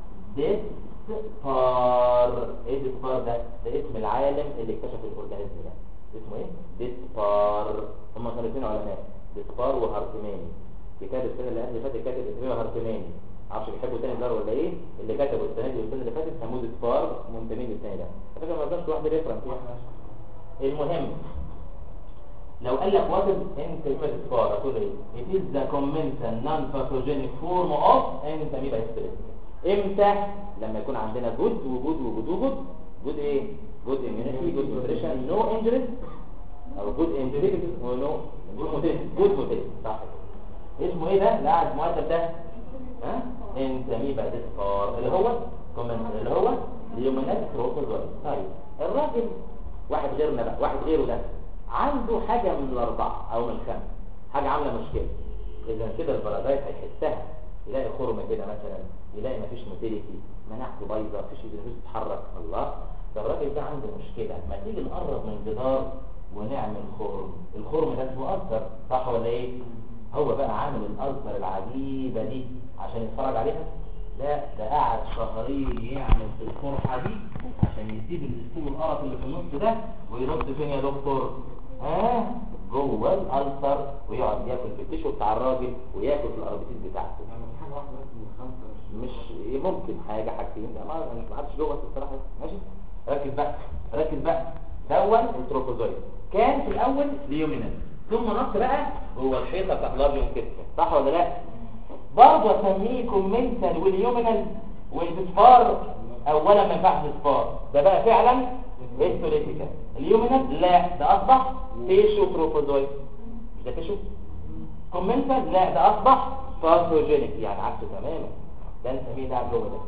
ديسبار ايه ديسبار ده ده اسم العالم اللي اكتشف الاورجانيزم ده اسمه ايه ديسبار هم كانوا الاثنين علماء ديسبار وهارتماني كتاب السنه اللي قبل فاتت كاتب اسمه هارتماني معرفش بيحبوا تاني ده ولا ايه اللي كتبوا السنه دي والسنه اللي فاتت سموه ديسبار ممتنين للسنه ده على فكره ما كانش واحد ريفرنس يعني المهم لو قال لك وات از انتميبا ديسبار هتقول ايه it is the commensal non pathogenic form of انتميبا هيستريتيكا امتى لما يكون عندنا جود وجود وجود وجود جود ايه جود immunity جود nutrition نو injuries او جود injury ونو جود موتيليتي صح كده. اسمه ايه ده لا المؤدب ده ها انتميبا ديسبار اللي هو commensal اللي هو ليومينات بروتوزوال طيب الراجل واحد غيرنا بقى واحد غيره ده عنده حاجة من الأربعة أو من الخمسة حاجة عاملة مشكلة إذا كده البرازيت هيحسها يلاقي خرم كده مثلا يلاقي مفيش موتيليتي مناعته بايظة مفيش إيدينوس تتحرك الله ده الراجل ده عنده مشكلة ما تيجي نقرب من الجدار ونعمل خرم الخرم ده اسمه ألسر صح ولا إيه؟ هو بقى عامل الألسر العجيبة دي عشان يتفرج عليها لا ده قعد شهرين يعمل في القرحة دي عشان يسيب الاسطول القرف اللي في النص ده ويرد فين يا دكتور ها جوه الالسر ويقعد ياكل في التيشو بتاع الراجل وياكل في الاربيتيز بتاعته يعني في حاجة واحدة بس من الخمسة مش مش ممكن حاجة حاجتين لا ما أنا ما حدش جوه الصراحة ماشي ركز بقى ركز بقى دون التروفوزويد كان في الاول ليومينال ثم نط بقى جوه الحيطه بتاعت لارجون كتف صح ولا لا برضه اسميه كومنتال واليومينال والديسبار اولا ما ينفعش ديسبار ده بقى فعلا هيستوليتيكا اليومينال لا ده اصبح تيشو تروفوزويد مش ده تيشو كومنتال لا ده اصبح باثوجينيك يعني عكسه تماما ده نسميه ده جوه ده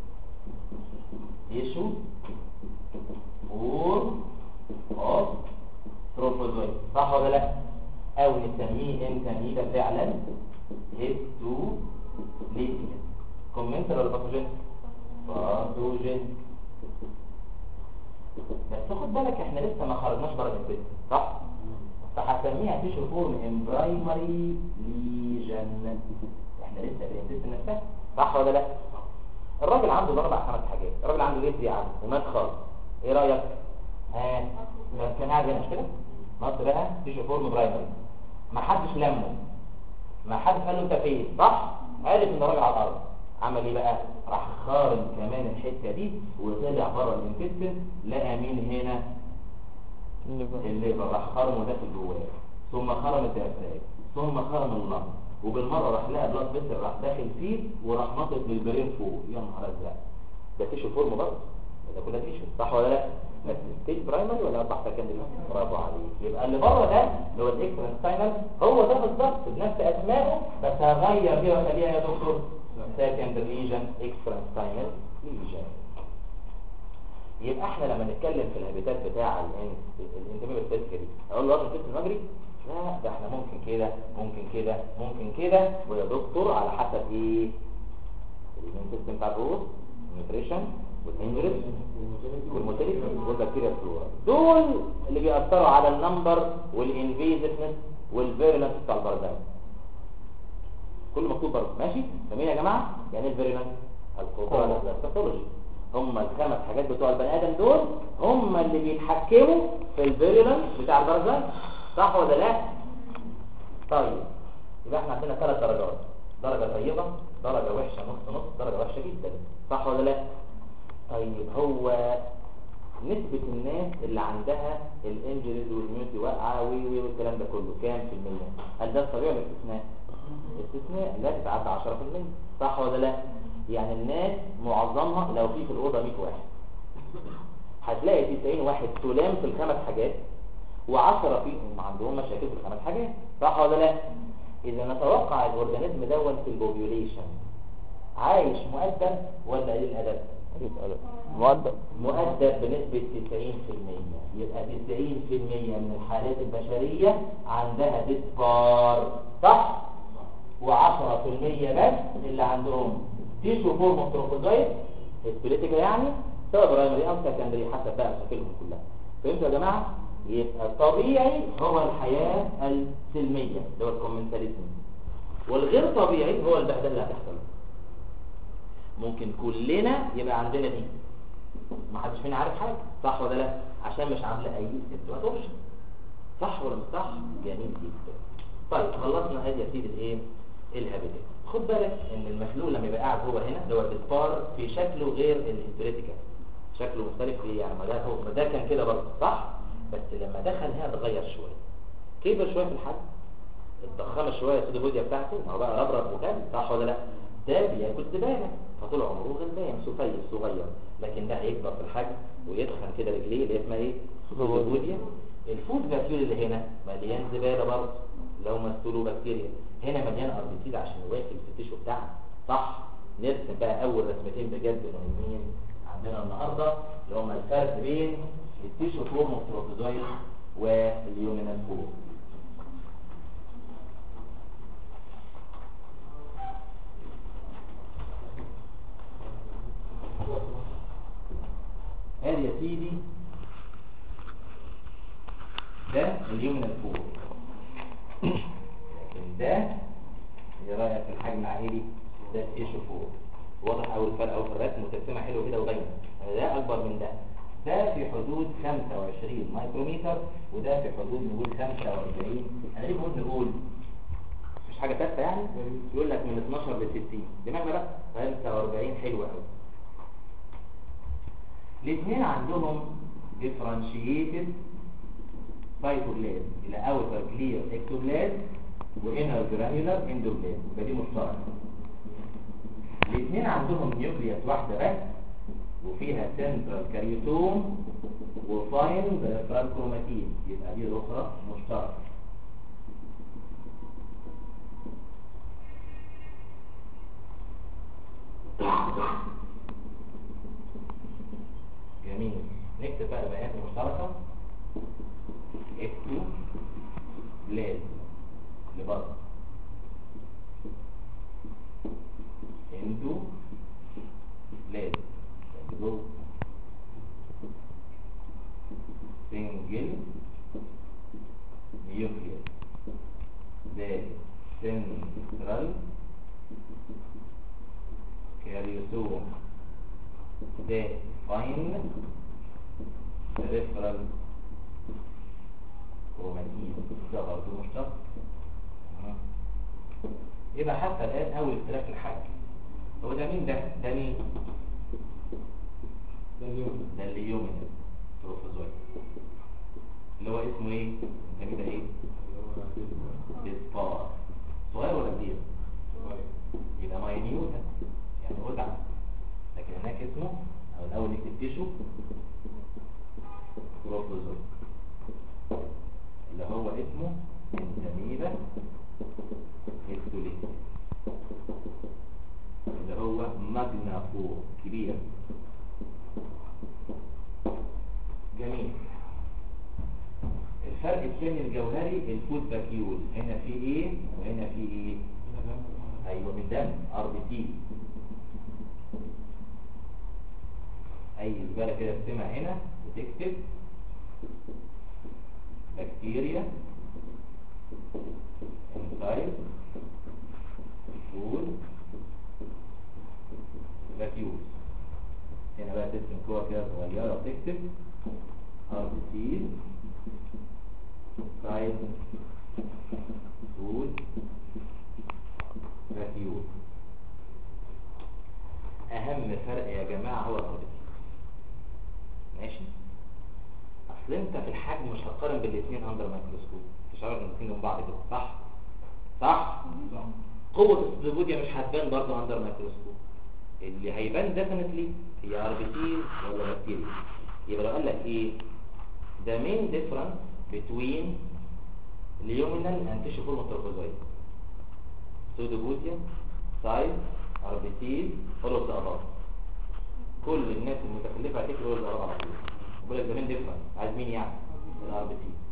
تيشو اور اوف تروفوزويد صح ولا لا او نسميه نسميه ده فعلا هيستو ليتيكا كومنتال ولا باثوجين باثوجين بس خد بالك احنا لسه ما خرجناش بره الانتست صح فهسميها تيشو فورم ان برايمري ليجن احنا لسه في الانتست نفسها صح ولا لا الراجل عنده اربع خمس حاجات الراجل عنده ريد عنده ومات خالص ايه رايك ها كان- كان قاعد هنا مش كده نط بقى تيشو فورم برايمري ما حدش لمه ما حدش قال له انت فين صح عرف ان الراجل على الارض عمل ايه بقى راح خارم كمان الحته دي وطلع بره الانتستين لقى مين هنا الليفر راح خرم وداخل جواه ثم خرم الدافراج ثم خرم اللنج وبالمره راح لقى بلاد فيسل راح داخل فيه وراح ناطط للبرين فوق يا نهار ازرق ده تيشو فورم برضه ده كلها تيشو صح ولا لا بس ستيج برايمري ولا اربع سكندري برافو عليك يبقى اللي بره ده اللي هو الاكسترنستاينال هو ده بالظبط بنفس اسمائه بس هغير فيها واخليها يا دكتور سكندري ليجن اكسترنستاينال ليجن يبقى احنا لما نتكلم في الهابيتات بتاع الانتمي بالتذكري اقول له راجل المجري لا ده احنا ممكن كده ممكن كده ممكن كده ويا دكتور على حسب ايه الاميون سيستم بتاع الروس النيوتريشن والانجريس والموتيليتي والبكتيريا فلورا دول اللي بيأثروا على النمبر والانفيزفنس والفيرولنس بتاع البرزان كله مكتوب برضه ماشي فاهمين يا جماعه يعني ايه الفيرولنس القدره على الباثولوجي هم الخمس حاجات بتوع البني ادم دول هم اللي بيتحكموا في الفيرولنس بتاع البرزان صح ولا لا طيب يبقى احنا عندنا ثلاث درجات درجه طيبه درجه وحشه نص نص درجه وحشه جدا صح ولا لا طيب هو نسبة الناس اللي عندها الانجريز والميوتي واقعة وي وي والكلام ده كله كام في المية هل ده الطبيعي ولا استثناء استثناء لا تتعدى 10% صح ولا لا يعني الناس معظمها لو في في الأوضة 100 واحد هتلاقي 90 واحد سلام في الخمس حاجات و10 فيهم عندهم مشاكل في الخمس حاجات صح ولا لا اذا نتوقع الاورجانيزم دون في البوبيوليشن عايش مؤدب ولا قليل ادب يسأل مؤدب مؤدب بنسبة 90% يبقى 90% من الحالات البشرية عندها ديسبار صح و10% بس اللي عندهم تيشو فورم تروفوزايت هيستوليتيكا يعني سواء برايمري او سكندري حسب بقى مشاكلهم كلها فهمتوا يا جماعة يبقى الطبيعي هو الحياة السلمية اللي هو الكومنتاليزم والغير طبيعي هو البهدله اللي هتحصل ممكن كلنا يبقى عندنا دي ما حدش فينا عارف حاجه صح ولا لا عشان مش عامله اي سيمتومات اوبشن صح ولا مش صح جميل جدا طيب خلصنا ادي يا سيدي الايه الهابيتات خد بالك ان المفلول لما يبقى قاعد هو هنا اللي هو الديسبار في شكله غير الهيستوريتيكال شكله مختلف في يعني ما ده هو ما ده كان كده برضه صح بس لما دخل هنا اتغير شويه كبر شويه في الحجم اتضخم شويه السودو بوديا بتاعته ما هو بقى ربرب وكلب صح ولا لا ده بياكل زباله فطول عمره غلبان سفيف صغير لكن ده هيكبر في الحجم ويتخن كده رجليه اللي اسمها ايه سودو بوديا الفود فاكيول اللي هنا مليان زباله برضه لو مستولو بكتيريا هنا مليان اربيتيد عشان واكل في التيشو بتاعنا صح نرسم بقى اول رسمتين بجد مهمين عندنا النهارده اللي هما الفرق بين التيشو فورم والتروفوزويد واليومينال فورم ادي يا سيدي ده اليومينال فورم لكن ده ايه رايك في الحجم العائلي ده التيشو فورم واضح اول فرق او في الرسم متقسمه حلو كده وباينه ده اكبر من ده ده في حدود 25 مايكرومتر وده في حدود نقول 45 انا ليه بقول نقول مش حاجه ثابته يعني يقول لك من 12 ل 60 دماغنا بقى 45 حلوه قوي الاثنين عندهم differentiated سايتوبلازم الى اوتر كلير اكتوبلازم وانر جرانيولار اندوبلازم يبقى دي مشتركه الاثنين عندهم نيوكليوس واحده بس وفيها سنترال كاريوتوم وفاين بريفرال كروماتين يبقى دي الاخرى مشتركه جميل نكتب بقى البيانات المشتركه اكتو بلاد لبره اندو بلاد جوه سنجل نيوكليس ده سنترال كاريوسوم ده فاين ريفرال كروماتين ده برضه مشتق أها. يبقى حتى الآن أول اختلاف الحجم هو ده مين ده؟ ده مين؟ ده اليوم ده اللي يومن تروفوزويد اللي هو اسمه ايه؟ انت ده ايه؟ ديسبار صغير ولا كبير؟ يبقى ماينيوتا يعني وزع لكن هناك اسمه او الاول نكتب تيشو تروفوزويد اللي هو اسمه انتاميبا هيستوليك اللي هو ماجنا فور كبير جميل الفرق الثاني الجوهري الفود باكيول هنا في ايه وهنا في ايه ايوه من دم ار بي تي اي زباله كده بتسمع هنا بتكتب بكتيريا انزايم فود باكيول هنا بقى ترسم كور كده صغيره وتكتب ار بي تي سايد فود باكيول اهم فرق يا جماعه هو الار بي تي ماشي اصل انت في الحجم مش هتقارن بالاثنين اندر مايكروسكوب مش عارف ان الاثنين جنب بعض كده صح صح قوه السلوبوديا مش هتبان برضه اندر مايكروسكوب اللي هيبان ديفينتلي هي ار بي تي ولا بكتيريا يبقى لو قال لك ايه the main difference between luminal and tissue form trophozoite pseudopodia size RBCs all of the above كل الناس المتخلفه هتكتب all of the above على طول بيقول لك the main difference عايز مين يعني الار بي تي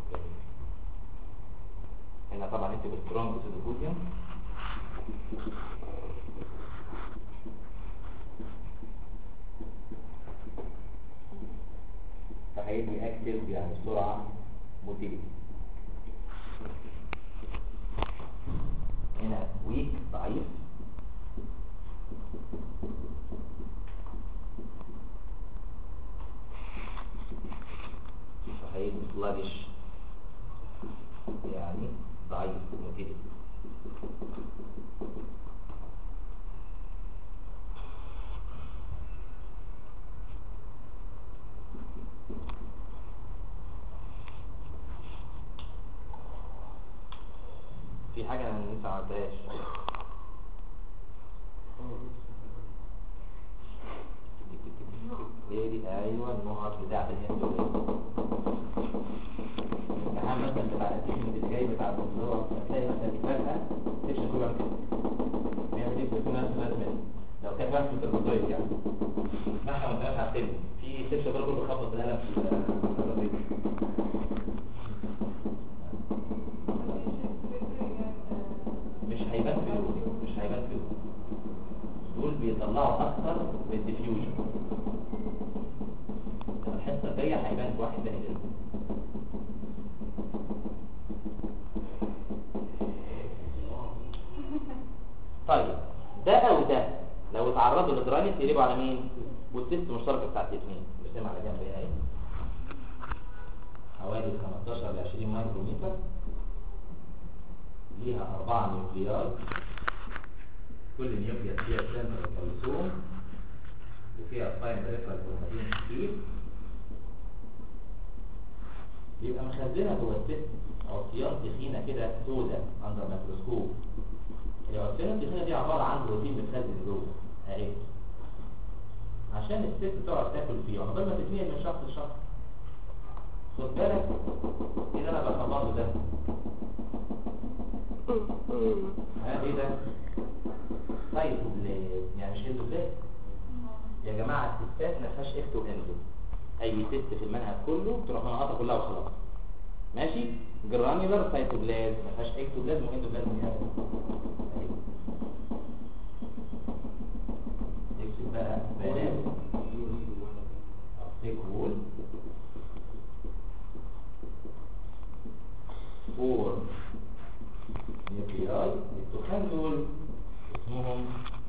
هنا طبعا انت بالسترونج pseudopodia فهيبني اكتف يعني بسرعة موتيليتي هنا ويك ضعيف فهيبني سلاجش يعني ضعيف موتيليتي في حاجة أنا لسه ما عملتهاش هي دي أيوة النقط بتاعة الهند الامتحان مثلا بتاع السيشن اللي جاي بتاع الدكتور هتلاقي مثلا دي فجأة سيشن كله كده بيعمل ايه بيكون نفس لازم لو كان واحد في التربوزويد يعني ما احنا ما كناش عارفين في سيشن كله كله خبط القلم في التربوزويد مش هيبان في دول مش هيبان في دول دول بيطلعوا اكتر بالديفيوجن الحصه الجايه هيبان في واحد تاني جدا طيب ده او ده لو اتعرضوا لدرانيس يقلبوا على مين والتست مشتركه بتاعت الاثنين بسم على جنب هنا اهي حوالي 15 ل 20 مايكرومتر ليها أربعة نيوكلياي كل نيوكليس فيها سنتر كالسوم وفيها سباين بريفرال كروماتين كتير يبقى مخزنة جوه الست عصيان تخينة كده سودة عند الميكروسكوب العصيان التخينة دي عبارة عن بروتين متخزن جوه اهي عشان الست تقعد تاكل فيه وعقبال ما تتنقل من شخص لشخص خد بالك ايه انا بخبطه ده ها ايه ده سايتوبلازم يعني مش اندوبلازم يا جماعه الستات ما فيهاش اكتو اندو اي تست في المنهج كله تروح منقطه كلها وخلاص ماشي جرانيولار سايتوبلازم ما فيهاش اكتوبلازم واندوبلازم يعني اكتب بقى بلاز ثيك وول فور نيوكلياي التخان دول اسمهم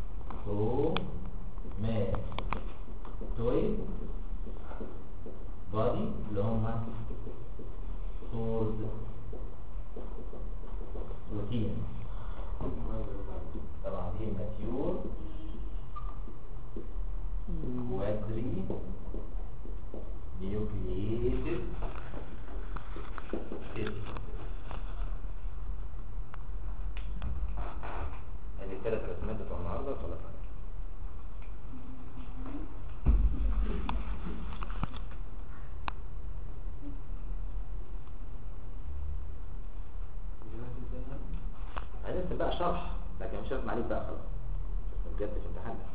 كروماتويد بادي اللي هم سورد بروتين طبعا دي ماتيور كوادري نيوكلييتد سيستم ادي الثلاث رسمات بتوع النهارده خلاص هنرسم بقى شرح لكن مش هرسم عليك بقى خلاص بس بجد في امتحان ده.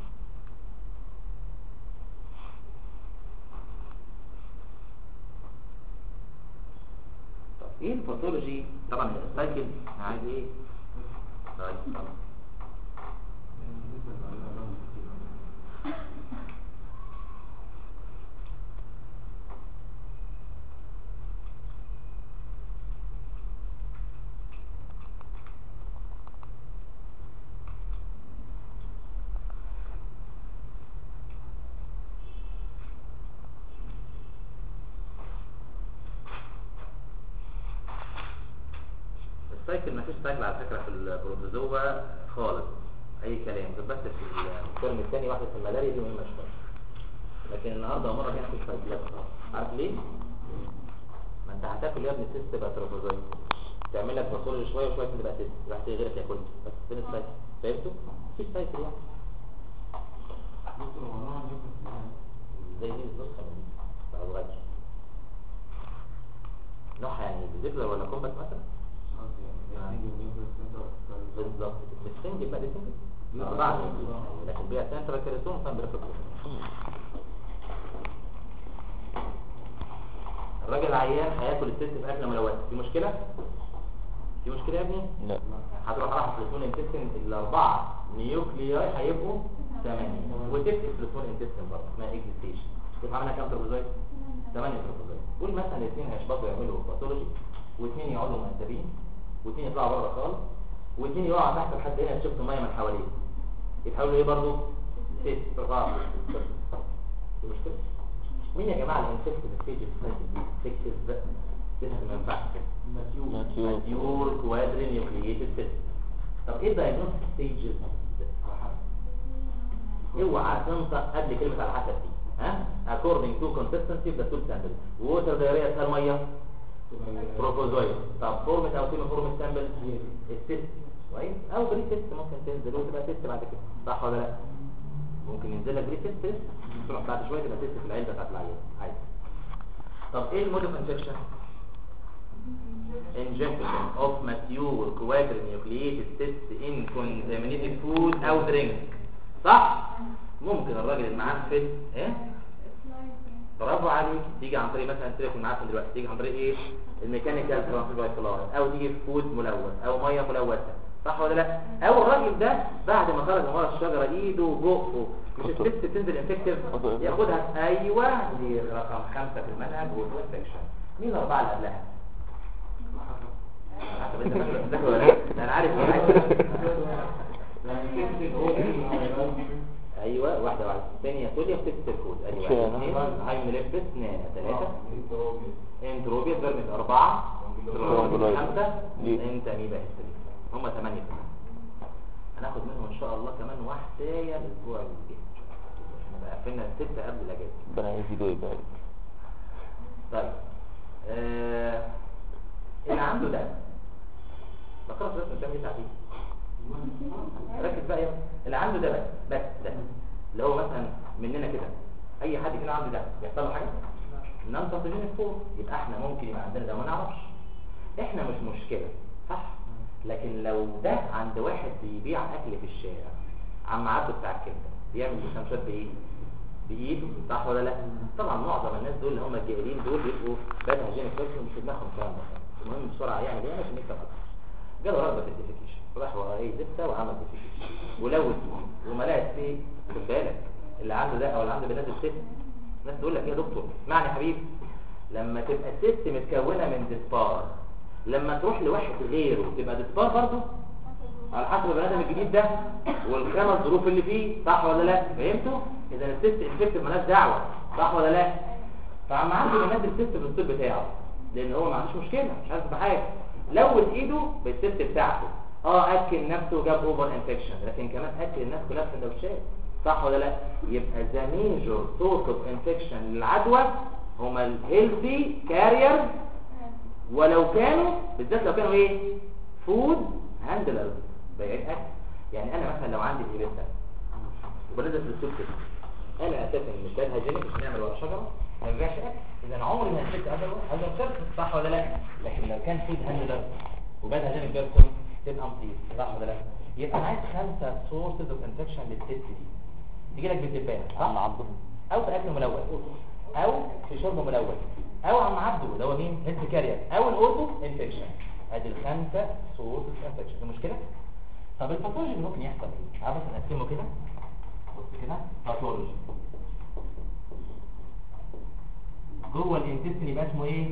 طب ايه الباثولوجي طبعا السايكل عايز ايه طيب خلاص السايكل ما فيش سايكل على فكرة في البروتوزوا خالص اي كلام غير بس في الترم الثاني واحدة في الملاريا دي مهمة شوية لكن النهارده مرة هنا في سايكلات عارف ليه؟ ما انت هتاكل يا ابني سيست بقى تروبوزويد تعمل لك باثولوجي شوية وشوية تبقى سيست راح تيجي غيرك ياكل بس فين السايكل؟ فهمتوا؟ مفيش سايكل يعني دكتور هو نوع النيوكليس يعني زي دي النسخة من بتاع صغير نوعها يعني بزبلة ولا كومباكت مثلا؟ مش قصدي يعني يعني يجي النيوكليس سنتر بالظبط مش سنجل بقى دي سنجل أربعة لكن بيها سنترال كريسوم كان بيرفض الراجل العيان هياكل الست في اكله ملوثه في مشكله في مشكله يا ابني لا هتروح راح فلسون انتستين الاربعه نيوكلياي هيبقوا ثمانيه وتكتب فلسون انتستين برضه اسمها اكزيستيشن شوف عملنا كام تروبوزويد ثمانيه تروبوزويد قول مثلا الاثنين هيشبطوا يعملوا باثولوجي واثنين يقعدوا مهذبين واثنين يطلعوا بره خالص واثنين يقعوا تحت لحد هنا شفتوا ميه من حواليه يتحولوا ايه برضه ست رفاعه دي مشكله مين يا جماعه الانفكتيف ستيج في السايكل دي انفكتيف لسه ما ينفعش ماتيور ماتيور ماتيور كوادري نيوكلييتد سيستم طب ايه الدايجنوستيك ستيجز على حسب اوعى تنطق قبل كلمه على حسب دي ها according to consistency of the stool sample water diarrhea اسهل ميه بروبوزويد طب فورمة او سيمي فورمة سامبل السيست كويس او بري تيست ممكن تنزل وتبقى تيست بعد كده صح ولا لا ممكن ينزل لك بري تيست تروح بعد شويه تبقى تيست في العلبه بتاعت العيان عادي طب ايه المود اوف انفكشن injection of mature coagulant nucleated cyst in contaminated food او drink صح ممكن الراجل المعفن ايه برافو عليك تيجي عن طريق مثلا سيبك من المعفن دلوقتي تيجي عن طريق ايه الميكانيكال ترانسفير فلاي او تيجي في فود ملوث او ميه ملوثه صح ولا لا او الراجل ده بعد ما خرج من ورا الشجره ايده وبقه مش الست بتنزل انفكتيف ياخدها ايوه دي رقم خمسة في المنهج وهو انفكشن مين الاربعه اللي قبلها حسب انت فاكر بتذاكر ولا لا ده انا عارف مين ايوه واحده واحده الثانيه كليه بتكتب الكود ادي واحد اثنين هايمليبس اثنين ثلاثه انتروبيا درمت اربعه ترومبولايت. خمسه دي. انت اميبا هيستري هم ثمانيه هناخد منهم ان شاء الله كمان واحده الاسبوع اللي جاي احنا قفلنا السته قبل الاجازه ربنا يزيده ويبارك طيب آه... اللي عنده ده بقرا في رسم تعمل تعديل ركز بقى يا اللي عنده ده بس بس ده اللي هو مثلا مننا كده اي حد كده عنده ده بيحصل له حاجه نان باثوجينيك فور يبقى احنا ممكن يبقى عندنا ده ما نعرفش احنا مش مشكله صح لكن لو ده عند واحد بيبيع اكل في الشارع عم عبده بتاع الكبده بيعمل سندوتشات بايه بايده صح ولا لا طبعا معظم الناس دول اللي هم الجاهلين دول بيبقوا باد هيجينيك بيرسون مش في دماغهم الكلام ده المهم بسرعه يعمل ايه عشان يكسب اكتر جاله رغبه في الديفيكيشن راح ورا ايه زبده وعمل ديفيكيشن ولوث وملاك فيه خد بالك اللي عنده ده او اللي عنده بنات الست الناس تقول لك ايه يا دكتور اسمعني يا حبيبي لما تبقى الست متكونه من ديسبار لما تروح لواحد غيره تبقى ديسبار برضه على حسب البني ادم الجديد ده والخمس ظروف اللي فيه صح ولا لا فهمتوا اذا الست انفكتيف مالهاش دعوه صح ولا لا فعم عنده بنات الست في الطب بتاعه لان هو ما عندوش مشكله مش حاسس بحاجه لوث ايده بالست بتاعته اه اكل نفسه وجاب اوفر انفكشن لكن كمان اكل الناس كلها في سندوتشات صح ولا لا يبقى ذا ميجور سورس اوف انفكشن للعدوى هما الهيلثي كاريرز ولو كانوا بالذات لو كانوا ايه فود هاندلرز بيعين اكل يعني انا مثلا لو عندي الهيبتا وبنزل في السوق كده انا اساسا مش باد هاجينيك مش نعمل ورا شجره ما يرجعش اكل اذا عمري ما هسيت هذا هذا الشرط صح ولا لا لكن لو كان فود هاندلر وباد هاجينيك بيرسون تبقى مطير صح ولا لا يبقى عايز خمسه سورسز اوف انفكشن للست دي تيجي لك بالدبانه عم صح عبده او في اكل ملوث او في شرب ملوث او عم عبده اللي هو مين هيلث كارير او الاوتو انفكشن ادي الخمسه سورس انفكشن في مشكله طب الباثولوجي اللي ممكن يحصل ايه عارف نقسمه كده بص كده باثولوجي جوه الانتستين يبقى اسمه ايه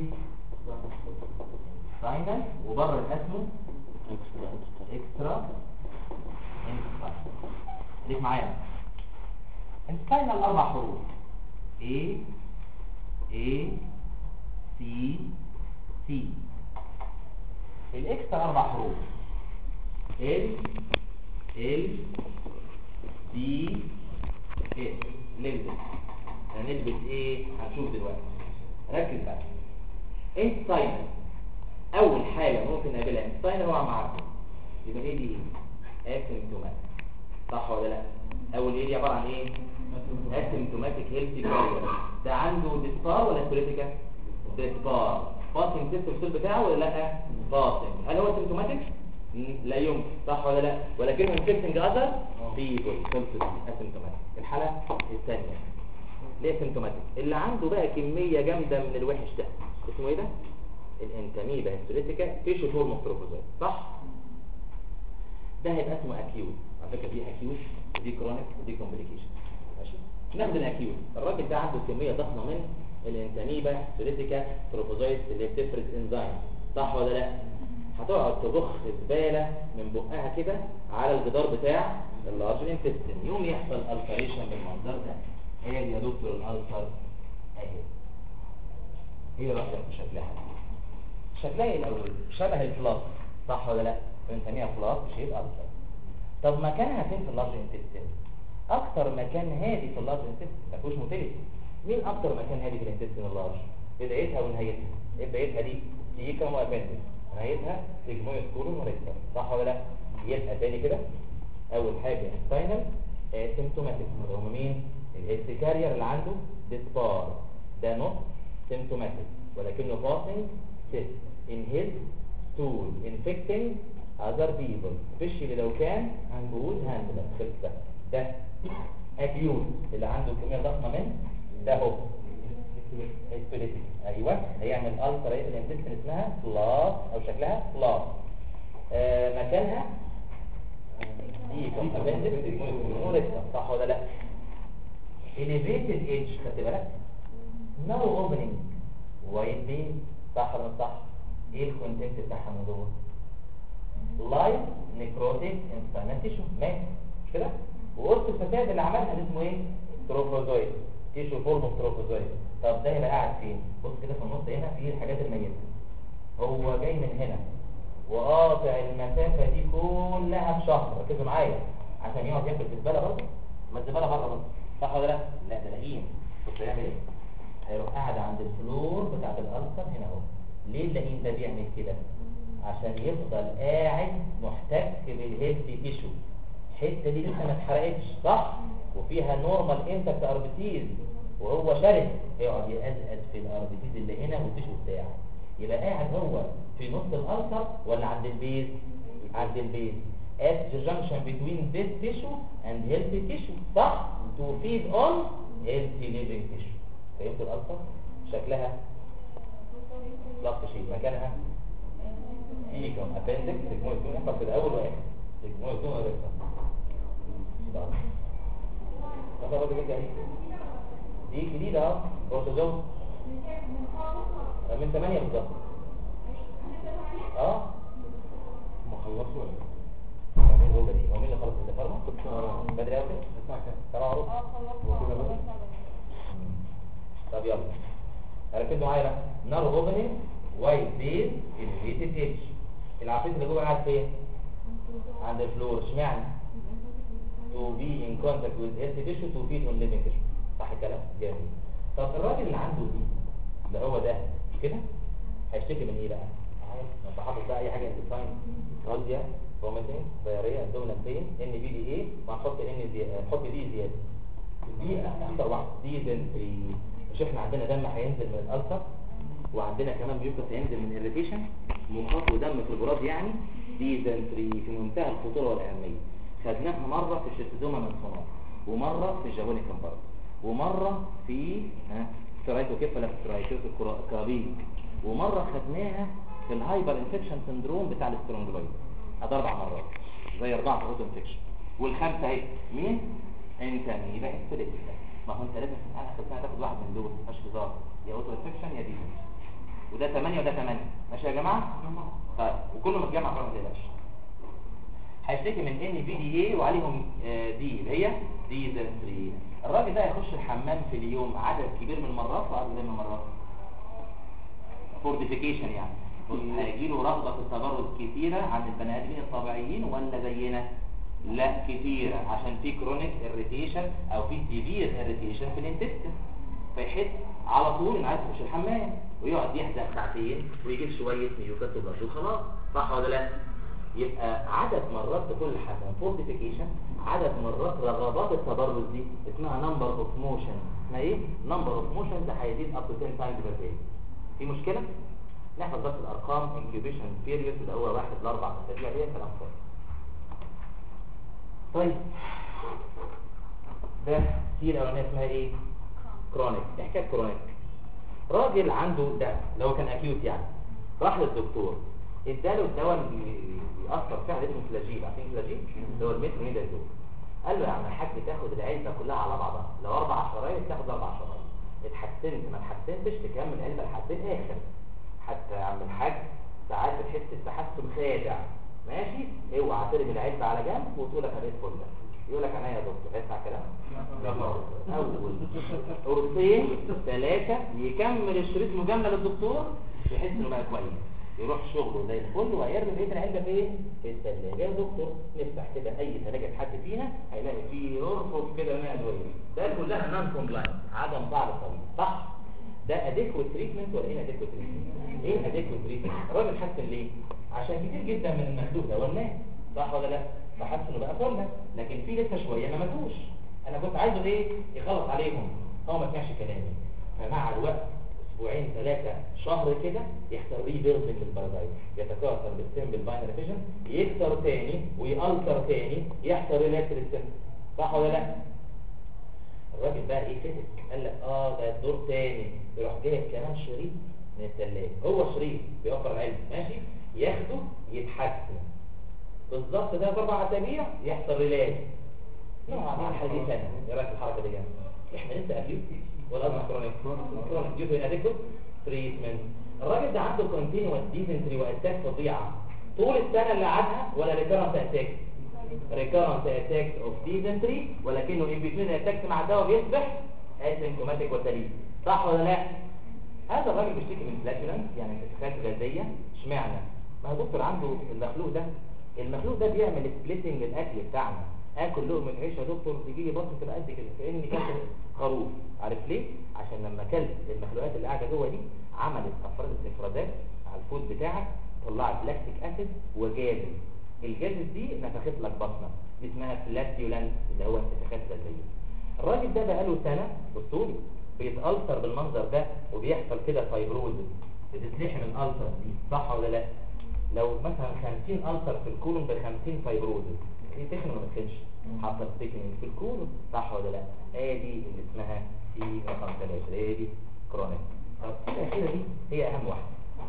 ساينال وبره يبقى اسمه اكسترا انتستين خليك معايا انتستينال اربع حروف A A C C الاكسترا اربع حروف L L D S نلبس هنلبس ايه هنشوف دلوقتي ركز بقى انتستينال اول حاجه ممكن نقابلها انتستينال هو عم عارفه يبقى ايه دي ايه اسيمتوماتيك صح ولا لا اول ايه دي عباره عن ايه اسيمتوماتيك هيلثي كارير ده عنده ديسبار ولا كريتيكال ديسبار باسنج سيستم السيل بتاعه ولا لا باسنج هل هو سيمتوماتيك لا يمكن صح ولا لا ولكنه انفكتنج اذر بيبل كونسيستنت اسيمتوماتيك الحاله الثانيه ليه سيمتوماتيك اللي عنده بقى كميه جامده من الوحش ده اسمه ايه ده الانتاميبا هيستوريتيكا فيشو فورم بروبوزال صح ده هيبقى اسمه اكيوت على فكره في اكيوت ودي كرونيك ودي كومبليكيشن ماشي ناخد الاكيوت الراجل ده عنده كميه ضخمه من الانتاميبا هيستوريتيكا بروبوزايت اللي بتفرز انزيم صح ولا لا هتقعد تبخ زباله من بقها كده على الجدار بتاع اللارج انتستين يوم يحصل الفريشن بالمنظر ده هي دي يا دكتور الالسر اهي ايه رايك في شكلها شكلها ايه الاول شبه الفلاس صح ولا لا بنسميها فلاس شيب السر طب مكانها فين في اللارج انتستين اكتر مكان هادي في اللارج انتستين ما فيهوش موتيليتي مين اكتر مكان هادي في الانتستين اللارج بدايتها ونهايتها ايه بدايتها دي سيكم وابندكس نهايتها سيجمويد كولون وريكتر صح ولا لا يبقى تاني كده اول حاجه سباينال سيمتوماتيك اللي هم مين الهيلث كارير اللي عنده ديسبار ده نوت سيمتوماتيك ولكنه باسنج سيست ان هيز ستول انفكتنج اذر بيبل سبيشالي لو كان جود هاندلر خلص ده ده اكيوت اللي عنده كميه ضخمه من ده هو هيستوليتيك ايوه هيعمل الترا الانتستين اسمها فلاس او شكلها فلاس آه مكانها دي كومبندكس صح ولا لا elevated edge خدت بالك no opening وايت بين صح ولا مش صح ايه الكونتنت بتاعها من جوه لايف نيكروتيك انفلاماتيشن مات مش كده وقلت الفساد اللي عملها ده اسمه ايه تروفوزويد تيشو فورم اوف تروفوزويد طب ده هيبقى قاعد فين بص كده في النص هنا في الحاجات الميته هو جاي من هنا وقاطع المسافه دي كلها في شهر ركزوا معايا عشان يقعد ياكل في الزباله برضه ما الزباله بره برضه صح ولا لا لا ده لئيم بص هيعمل ايه هيروح قاعد عند الفلور بتاعت الالسر هنا اهو ليه اللئيم ده بيعمل كده عشان يفضل قاعد محتك بالهيلثي تيشو الحته دي لسه ما اتحرقتش صح وفيها نورمال انتكت اربيتيز وهو شرس يقعد يقزقز في الاربيتيز اللي هنا والتيشو بتاعه يبقى قاعد هو في نص الالسر ولا عند البيز عند البيز at the junction between this tissue and healthy tissue صح to feed on healthy living tissue فهمت الالسر شكلها ضغط شيء مكانها فيكم appendix سيجمويد كون احفظ في الاول واخر سيجمويد كون وريكتم تفرد جدا دي جديدة اهو بروتوزوم من 8 بالظبط اه ما خلصوا ولا إيه؟ مين هو بدي هو مين اللي خلص الفارما بدري قوي الساعة كام؟ سبعة وربع وكده بقى؟ طب يلا ركزوا معايا بقى نار اوبننج وايت بيز الفيتد ايدج العفريت اللي جوه قاعد فين عند الفلور اشمعنى تو بي ان كونتاكت وذ هيلثي تيشو تو فيد اون ليفنج تيشو صح الكلام جميل طب الراجل اللي عنده دي اللي هو ده مش كده هيشتكي من ايه بقى عارف انت حاطط بقى اي حاجه انت ساين نوزيا فوميتنج دايريا ابدومينال بين ان بي دي ايه وهنحط ان زي نحط دي زياده دي اكتر واحده دي دنتري مش احنا عندنا دم هينزل من الالسر وعندنا كمان ميوكس هينزل من الريتيشن مخاط ودم في البراز يعني دي دنتري في منتهى الخطوره والاهميه خدناها مره في الشيستوزوما من صناعه ومره في الجابوني كامبارد ومره في ها سترايتوكيفالا سترايتوس الكرابيك ومره خدناها في الهايبر انفكشن سندروم بتاع الاسترونجلويد هذا اربع مرات زي اربعه في اوتو انفكشن والخمسه اهي مين انت مين يبقى انت ما هو انت لازم في اخر سنه تاخد واحد من دول مش هزار يا اوتو انفكشن يا دي وده 8 وده 8 ماشي يا جماعه طيب وكله متجمع فما تقلقش هيشتكي من ان بي دي اي وعليهم آه، دي اللي هي دي دنتري الراجل ده هيخش الحمام في اليوم عدد كبير من المرات وعدد قليل من المرات فورتيفيكيشن يعني هيجي له رغبه في التبرد كتيره عن البني ادمين الطبيعيين ولا زينا لا كتيره عشان في كرونيك اريتيشن او في سيفير اريتيشن في الانتستين فيحس على طول انه عايز يخش الحمام ويقعد يحزق ساعتين ويجيب شويه ميوكات وبلاش وخلاص صح ولا لا يبقى عدد مرات دخول الحمام فورتيفيكيشن عدد مرات رغبات التبرز دي اسمها نمبر اوف موشن اسمها ايه نمبر اوف موشن ده هيزيد اب تو 10 تايمز بير داي في مشكله نحفظ بس الارقام انكيوبيشن بيريود اللي هو واحد لاربع اسابيع دي كلام فاضي طيب ده سي الاولانيه اسمها ايه كرونيك ايه حكايه كرونيك راجل عنده ده اللي هو كان اكيوت يعني راح للدكتور اداله الدواء اللي بيأثر فعلا اسمه فلاجيل عارفين فلاجيل اللي هو المترونيدازول قال له يا عم الحاج تاخد العلبه كلها على بعضها لو اربع شرايط تاخد اربع شرايط اتحسنت ما اتحسنتش تكمل علبه لحد الاخر حتى يا عم الحاج ساعات بتحس بتحسن خادع ماشي اوعى ترمي العلبه على جنب وتقول لك انا الفل ده يقول لك انا يا دكتور اسمع كلام اول قرصين ثلاثه يكمل الشريط مجامله للدكتور يحس انه بقى كويس يروح شغله زي الفل ويرمي بقيه العلبه فين في الثلاجه يا دكتور نفتح كده اي ثلاجه حد فينا هيلاقي فيه يرفض كده من ادويه ده كلها نون كومبلاينت عدم بعض الطبيب صح ده اديكوت تريتمنت ولا ايه اديكوت تريتمنت ايه اديكوت تريتمنت الراجل حسن ليه عشان كتير جدا من المخلوق ده والناس صح ولا لا فحس انه بقى فله لكن في لسه شويه ما ماتوش انا كنت عايزه ايه يخلص عليهم هو ما سمعش كلامي فمع الوقت اسبوعين ثلاثة شهر كده يحصل ري بيلدنج للبارادايم يتكاثر بالسم بالباينري فيجن يكسر تاني ويألتر تاني يحصل ريلاكس للسم صح ولا لا الراجل بقى ايه فهم قال لك اه ده الدور تاني يروح جايب كمان شريط من الثلاجه هو شريط بيوفر العلم ماشي ياخده يتحسن بالظبط ده اربع اسابيع يحصل ريلاكس نوع مع الحاجه دي سنه ايه رايك في الحركه دي يعني احنا لسه قبل ولا أزمة كرونيك كرونيك ديو تو اناديكوت تريتمنت الراجل ده عنده كونتينوس ديزنتري واتاك فظيعه طول السنه اللي قعدها ولا ريكارنت اتاك ريكارنت اتاك اوف ديزنتري ولكنه ان بتوين اتاكس مع الدواء بيصبح اسيمتوماتيك وسليم صح ولا لا هذا الراجل بيشتكي من فلاجولانس يعني انتفاخات غازيه اشمعنى ما هو دكتور عنده المخلوق ده المخلوق ده بيعمل سبليتنج الاكل بتاعنا اكل لقمه عيش يا دكتور تيجي لي بطن تبقى قد كده كاني كلت خروف عارف ليه عشان لما كلت المخلوقات اللي قاعده جوه دي عملت افرازات افرازات على الفود بتاعك طلعت لاكتيك اسيد وجازز الجازز دي نفخت لك بطنك دي اسمها فلاتيولانس اللي هو انتفاخات غازيه الراجل ده بقاله سنه بصولي بيتألسر بالمنظر ده وبيحصل كده فايبروزز بتتلحم الألسر دي صح ولا لا لو مثلا 50 ألسر في الكولون ب 50 فايبروزز دي تخن ولا ما تخنش حصل تكنيك في الكولون صح ولا لا ادي اللي اسمها سي رقم 3 هي دي كرونيك طب الاخيره دي هي اهم واحده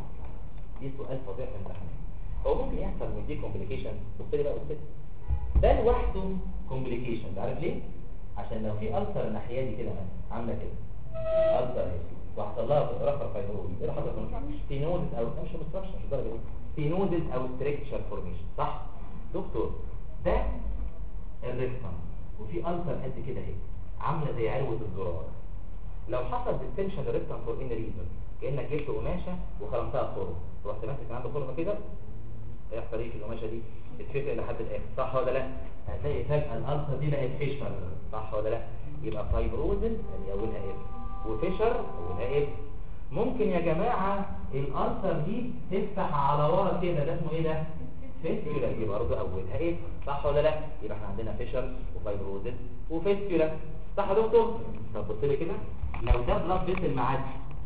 دي سؤال فظيع في الامتحان هو ممكن يحصل من دي كومبليكيشن بص لي بقى بص لي. ده لوحده كومبليكيشن عارف ليه عشان لو في ألسر الناحيه دي كده مثلا عامله كده ألسر اهي وحصل لها رفع فايبروز ايه اللي حصل ستينوزس او مش obstruction مش الدرجه دي ستينوزس او ستريكشر فورميشن صح دكتور ده الريكتم وفي ألسر قد كده اهي عامله زي علوه الزرار لو حصل ديستنشن للريكتم فور ان ريزون كانك جبت قماشه وخرمتها خرم رحت ماسك عنده خرمه كده هيحصل ايه في القماشه دي تتفق لحد الاخر صح ولا لا هتلاقي فجاه الالسر دي بقت فيشر صح ولا لا يبقى فايبروزن اللي اولها اف وفيشر اولها اف ممكن يا جماعه الالسر دي تفتح على ورا كده ده اسمه ايه ده فيستيولا يبقى برضه اولها ايه صح ولا لا يبقى احنا عندنا فيشر وفايبروزن وفيستيولا صح يا دكتور طب بص لي كده لو ده بلاد فيسل معدي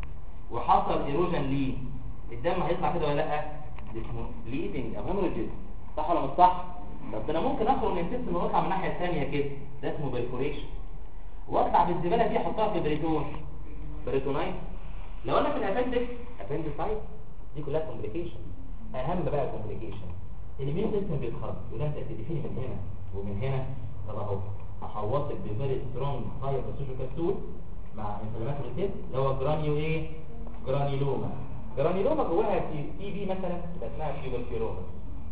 وحصل ايروجن ليه الدم هيطلع كده ولا لا ده اسمه بليدنج هيموريجز صح ولا مش صح طب ده انا ممكن اخرج من السيستم واطلع من الناحيه الثانيه كده ده اسمه بيرفوريشن واطلع بالزباله دي احطها في بريتون بريتونايت لو انا في الابندكس ابندسايت دي كلها كومبليكيشن اهم بقى كومبليكيشن الاميون سيستم بيتخرج يقول انت هتدفيني من هنا ومن هنا طب اهو هحوطك بفيري سترونج هاير بروسيجر كبسول مع انفلاماتوري تيب اللي هو جرانيو ايه جرانيلوما جرانيلوما جواها تي بي مثلا يبقى اسمها تيوبركيولوما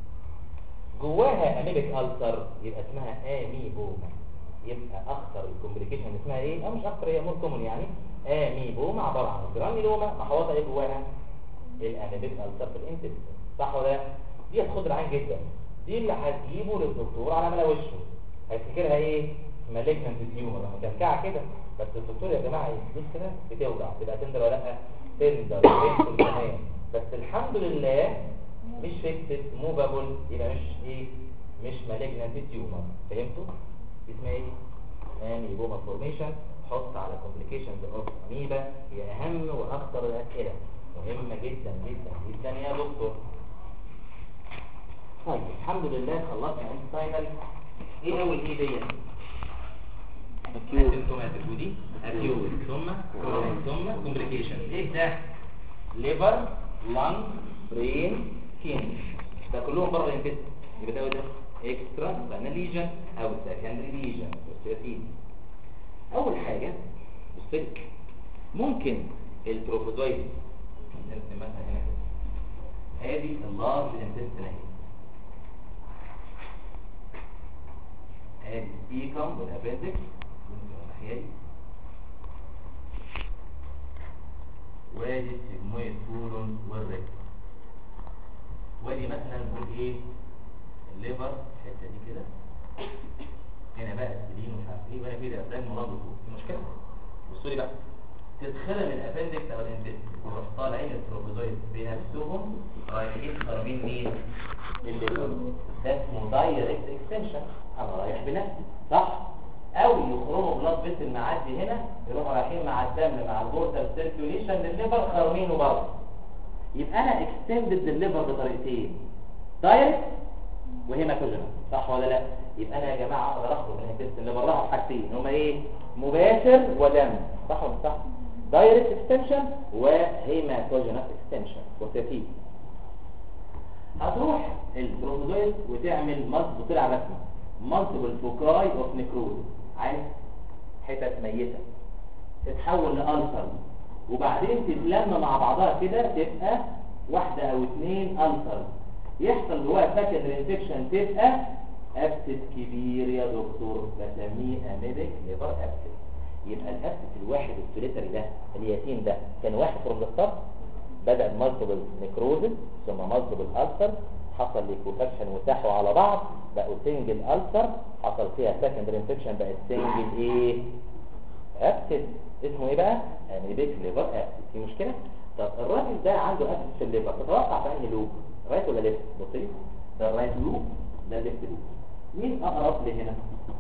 جواها اميبك ألسر يبقى اسمها اميبوما يبقى اخطر الكومبليكيشن اسمها ايه او مش اخطر هي مور كومون يعني اميبوما عباره عن جرانيلوما محوطه ايه جواها الاميبك ألسر في الانتست صح ولا لا دي هتاخد عين جدا دي اللي هتجيبه للدكتور على ملا وشه هيفتكرها ايه مالجنت تيومر مكلكعه كده بس الدكتور يا جماعه يدوس كده بتوجع تبقى تندر ولا لا تندر بينفل كمان بس الحمد لله مش فيكسد موفابل يبقى مش ايه مش مالجنت تيومر فهمتوا اسمها ايه اميبوما فورميشن حط على كومبليكيشنز اوف اميبا هي اهم واخطر الاسئله مهمه جدا جدا جدا يا دكتور طيب الحمد لله خلصنا انساينال ايه اول ايه ديت اسيمتوماتيك ودي اكيوت ثم كرونيك ثم كومبليكيشن ايه ده ليفر لانج برين سكين ده كلهم بره الانتست يبقى ده وده اكسترا سباينال ليجن او سكندري ليجن اوستيوتيد اول حاجه بص لي ممكن التروفوزويد نرسم مثلا هنا كده هذه اللارج انتستين اهي ادي السبيكم والابندكس الناحيه دي وادي السيجمويد كولون والريكتوم وادي مثلا نقول ايه الليفر الحته دي كده هنا بقى السليم ومش عارف ايه وانا كده افلاج مرض في مشكله بصوا لي بقى تتخرم الابندكس او الانتست يروح طالعين التروفوزويد بنفسهم رايحين خارمين مين الليفر ده اسمه دايركت اكستنشن انا رايح بنفسي صح او يخرموا بلاد فيسل معدي هنا يروحوا رايحين مع الدم مع البورتال سيركيوليشن للليفر خارمينه برضه يبقى انا اكستندد الليفر بطريقتين دايركت وهيماتوجينال صح ولا لا يبقى انا يا جماعه اقدر اخرج من الانتست اللي براها بحاجتين هما ايه مباشر ودم صح ولا مش صح دايركت اكستنشن وهيماتوجينال اكستنشن وترتيب هتروح البروتوزويد وتعمل مالتيبل طلع رسمه مالتيبل فوكاي اوف نيكروز عايز حتت ميته تتحول لألسر وبعدين تتلم مع بعضها كده تبقى واحدة او اتنين ألسر يحصل جواها سكندري انفكشن تبقى ابسس كبير يا دكتور بسميه اميبك ليفر ابسس يبقى الابسس الواحد السوليتري ده اليتيم ده كان واحد فروم ذا بدأ مالتيبل نيكروزس ثم مالتيبل ألسر حصل ليكوفاكشن وتاحوا على بعض بقوا سنجل ألسر حصل فيها سكندري انفكشن بقت سنجل ايه ابسس اسمه ايه بقى اميبيك ليفر ابسس في مشكله طب الراجل ده عنده ابسس في الليفر تتوقع في انهي لوب رايت ولا ليفت بص لي ده الرايت لوب ده الليفت لوب مين اقرب لهنا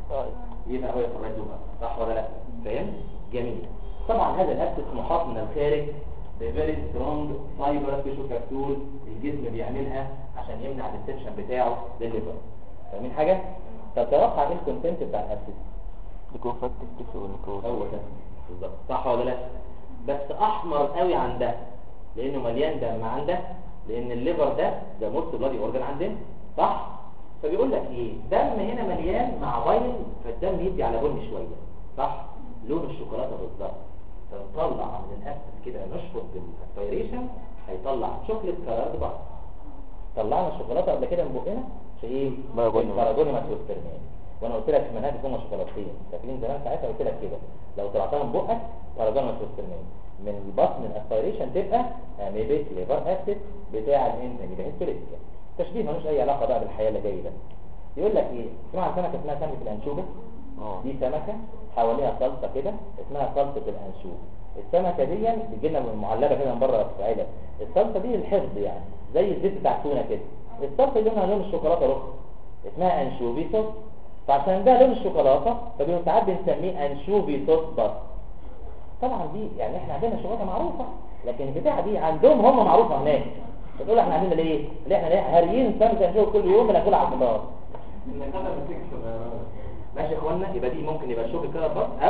يبقى هو في الرايت لوب صح ولا لا فاهم جميل طبعا هذا الابسس محاط من الخارج بفيري سترونج فايبر تيشو كبسول الجسم بيعملها عشان يمنع الديستنشن بتاعه للليفر فاهمين حاجه طب توقع ايه الكونتنت بتاع الابسس يكون فك التيشو والنكروز هو ده بالظبط صح ولا لا بس احمر قوي عن ده لانه مليان دم عن ده لان الليفر ده ده موست بلادي اورجان عندنا صح فبيقول لك ايه دم هنا مليان مع باين فالدم يدي على بني شويه صح لون الشوكولاته بالظبط فنطلع من الاسد كده نشفط بالاسبيريشن هيطلع شوكليت كارد بقى طلعنا الشوكولاته قبل كده من بقنا في ايه باراجونيوم. باراجونيوم اسبرمين وانا قلت لك في منهج هما شوكولاتتين فاكرين زمان ساعتها قلت لك كده لو طلعتها من بقك باراجونيوم اسبرمين من البطن الاسبيريشن تبقى اميبيك ليفر اسيد بتاع الانسان يبقى هيستوريكا تشبيه ملوش اي علاقه بقى بالحياه اللي جايه ده يقول لك ايه اسمع عن سمكه اسمها سمكه الانشوبه اه دي سمكة حواليها صلصة كده اسمها صلصة الأنشوب السمكة دي بتجينا من معلبة كده من بره في علب الصلصة دي الحفظ يعني زي الزيت بتاع التونة كده الصلصة دي لونها لون الشوكولاتة رخص اسمها أنشوبي صوص فعشان ده لون الشوكولاتة فبيقولوا ساعات بنسميه أنشوبي صوص بس طبعا دي يعني احنا عندنا شوكولاتة معروفة لكن البتاعة دي عندهم هم معروفة هناك بتقول احنا عاملين ليه؟ ليه احنا ليه هاريين سمكة أنشوبي كل يوم بناكلها على الفطار انك انا بتكسب صغيره ماشي يا اخوانا يبقى دي ممكن يبقى شوكي كده بس او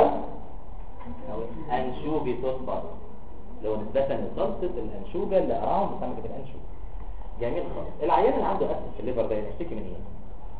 او انشوبي صوص بس لو نسبة لصلصة الانشوجة اللي اراهم بسمكة الانشوجة جميل خالص العيان اللي عنده اسف في الليفر ده يشتكي من ايه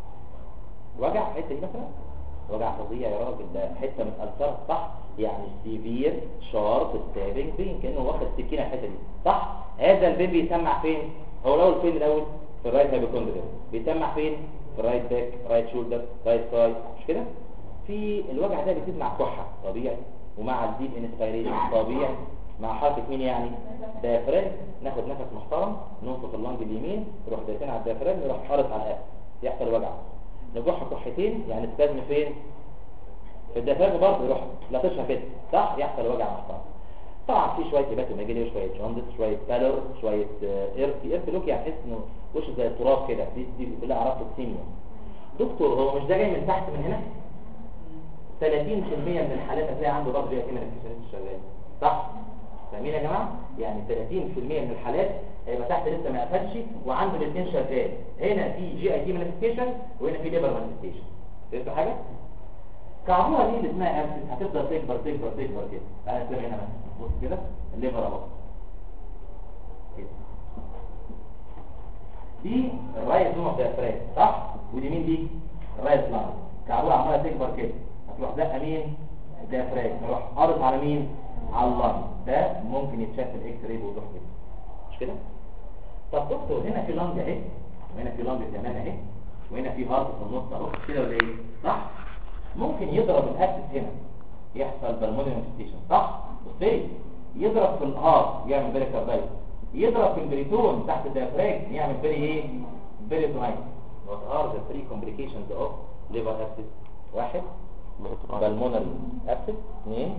وجع حته دي مثلا وجع فظيع يا راجل ده حته من الالسر صح يعني سيفير شارب ستابنج بين كانه واخد سكينه الحته دي صح هذا البين بيسمع فين هو الاول فين الاول في الرايت هايبوكوندريا بيسمع فين في الرايت باك رايت شولدر رايت سايد مش كده في الوجع ده بيزيد مع الكحه طبيعي ومع الديب انسبيريشن طبيعي مع حركه مين يعني دايفرام ناخد نفس محترم ننفخ اللنج اليمين نروح دايسين على الدايفرام نروح حارس على القلب يحصل وجع نكح كحتين يعني سبازم فين في الدفاع برضه يروح لطشها كده صح يحصل وجع محترم طبعا في شويه هيباتوميجالي وشويه جوندس شويه بالور شويه ايرتي ايرتي لوك يعني تحس انه وش زي التراب كده دي دي كلها اعراض توكسيميا دكتور هو مش ده جاي من تحت من هنا 30% من الحالات هتلاقي عنده ضغط جاي من الكيسانيت الشغال صح فاهمين يا جماعه يعني 30% من الحالات هيبقى تحت لسه ما قفلش وعنده الاثنين شغال هنا في جي اي تي مانيفستيشن وهنا في ليبر مانيفستيشن فهمتوا حاجه كعبوها دي اللي اسمها ابسس هتفضل تكبر تكبر تكبر كده تعالى نسمع هنا مثلا بص كده الليفر اهو كده دي الرايت زوم اوف ذا صح ودي مين دي الرايت لاين كعبوها عماله تكبر كده هتروح زقه مين الديافراجم نروح قارص على مين على اللنج ده ممكن يتشاف في الاكس راي بوضوح كده مش كده طب دكتور هنا في لنج اهي وهنا في لنج كمان اهي وهنا في هارت في النص اهو كده ولا ايه صح ممكن يضرب الاكسس هنا يحصل بالمونري ستيشن صح بص لي يضرب في الهارت يعمل بريكاردايت يضرب في البريتون تحت الديافراجم يعمل بري ايه بريتونايت what are the three complications of liver abscess واحد بالمونري ابسس اثنين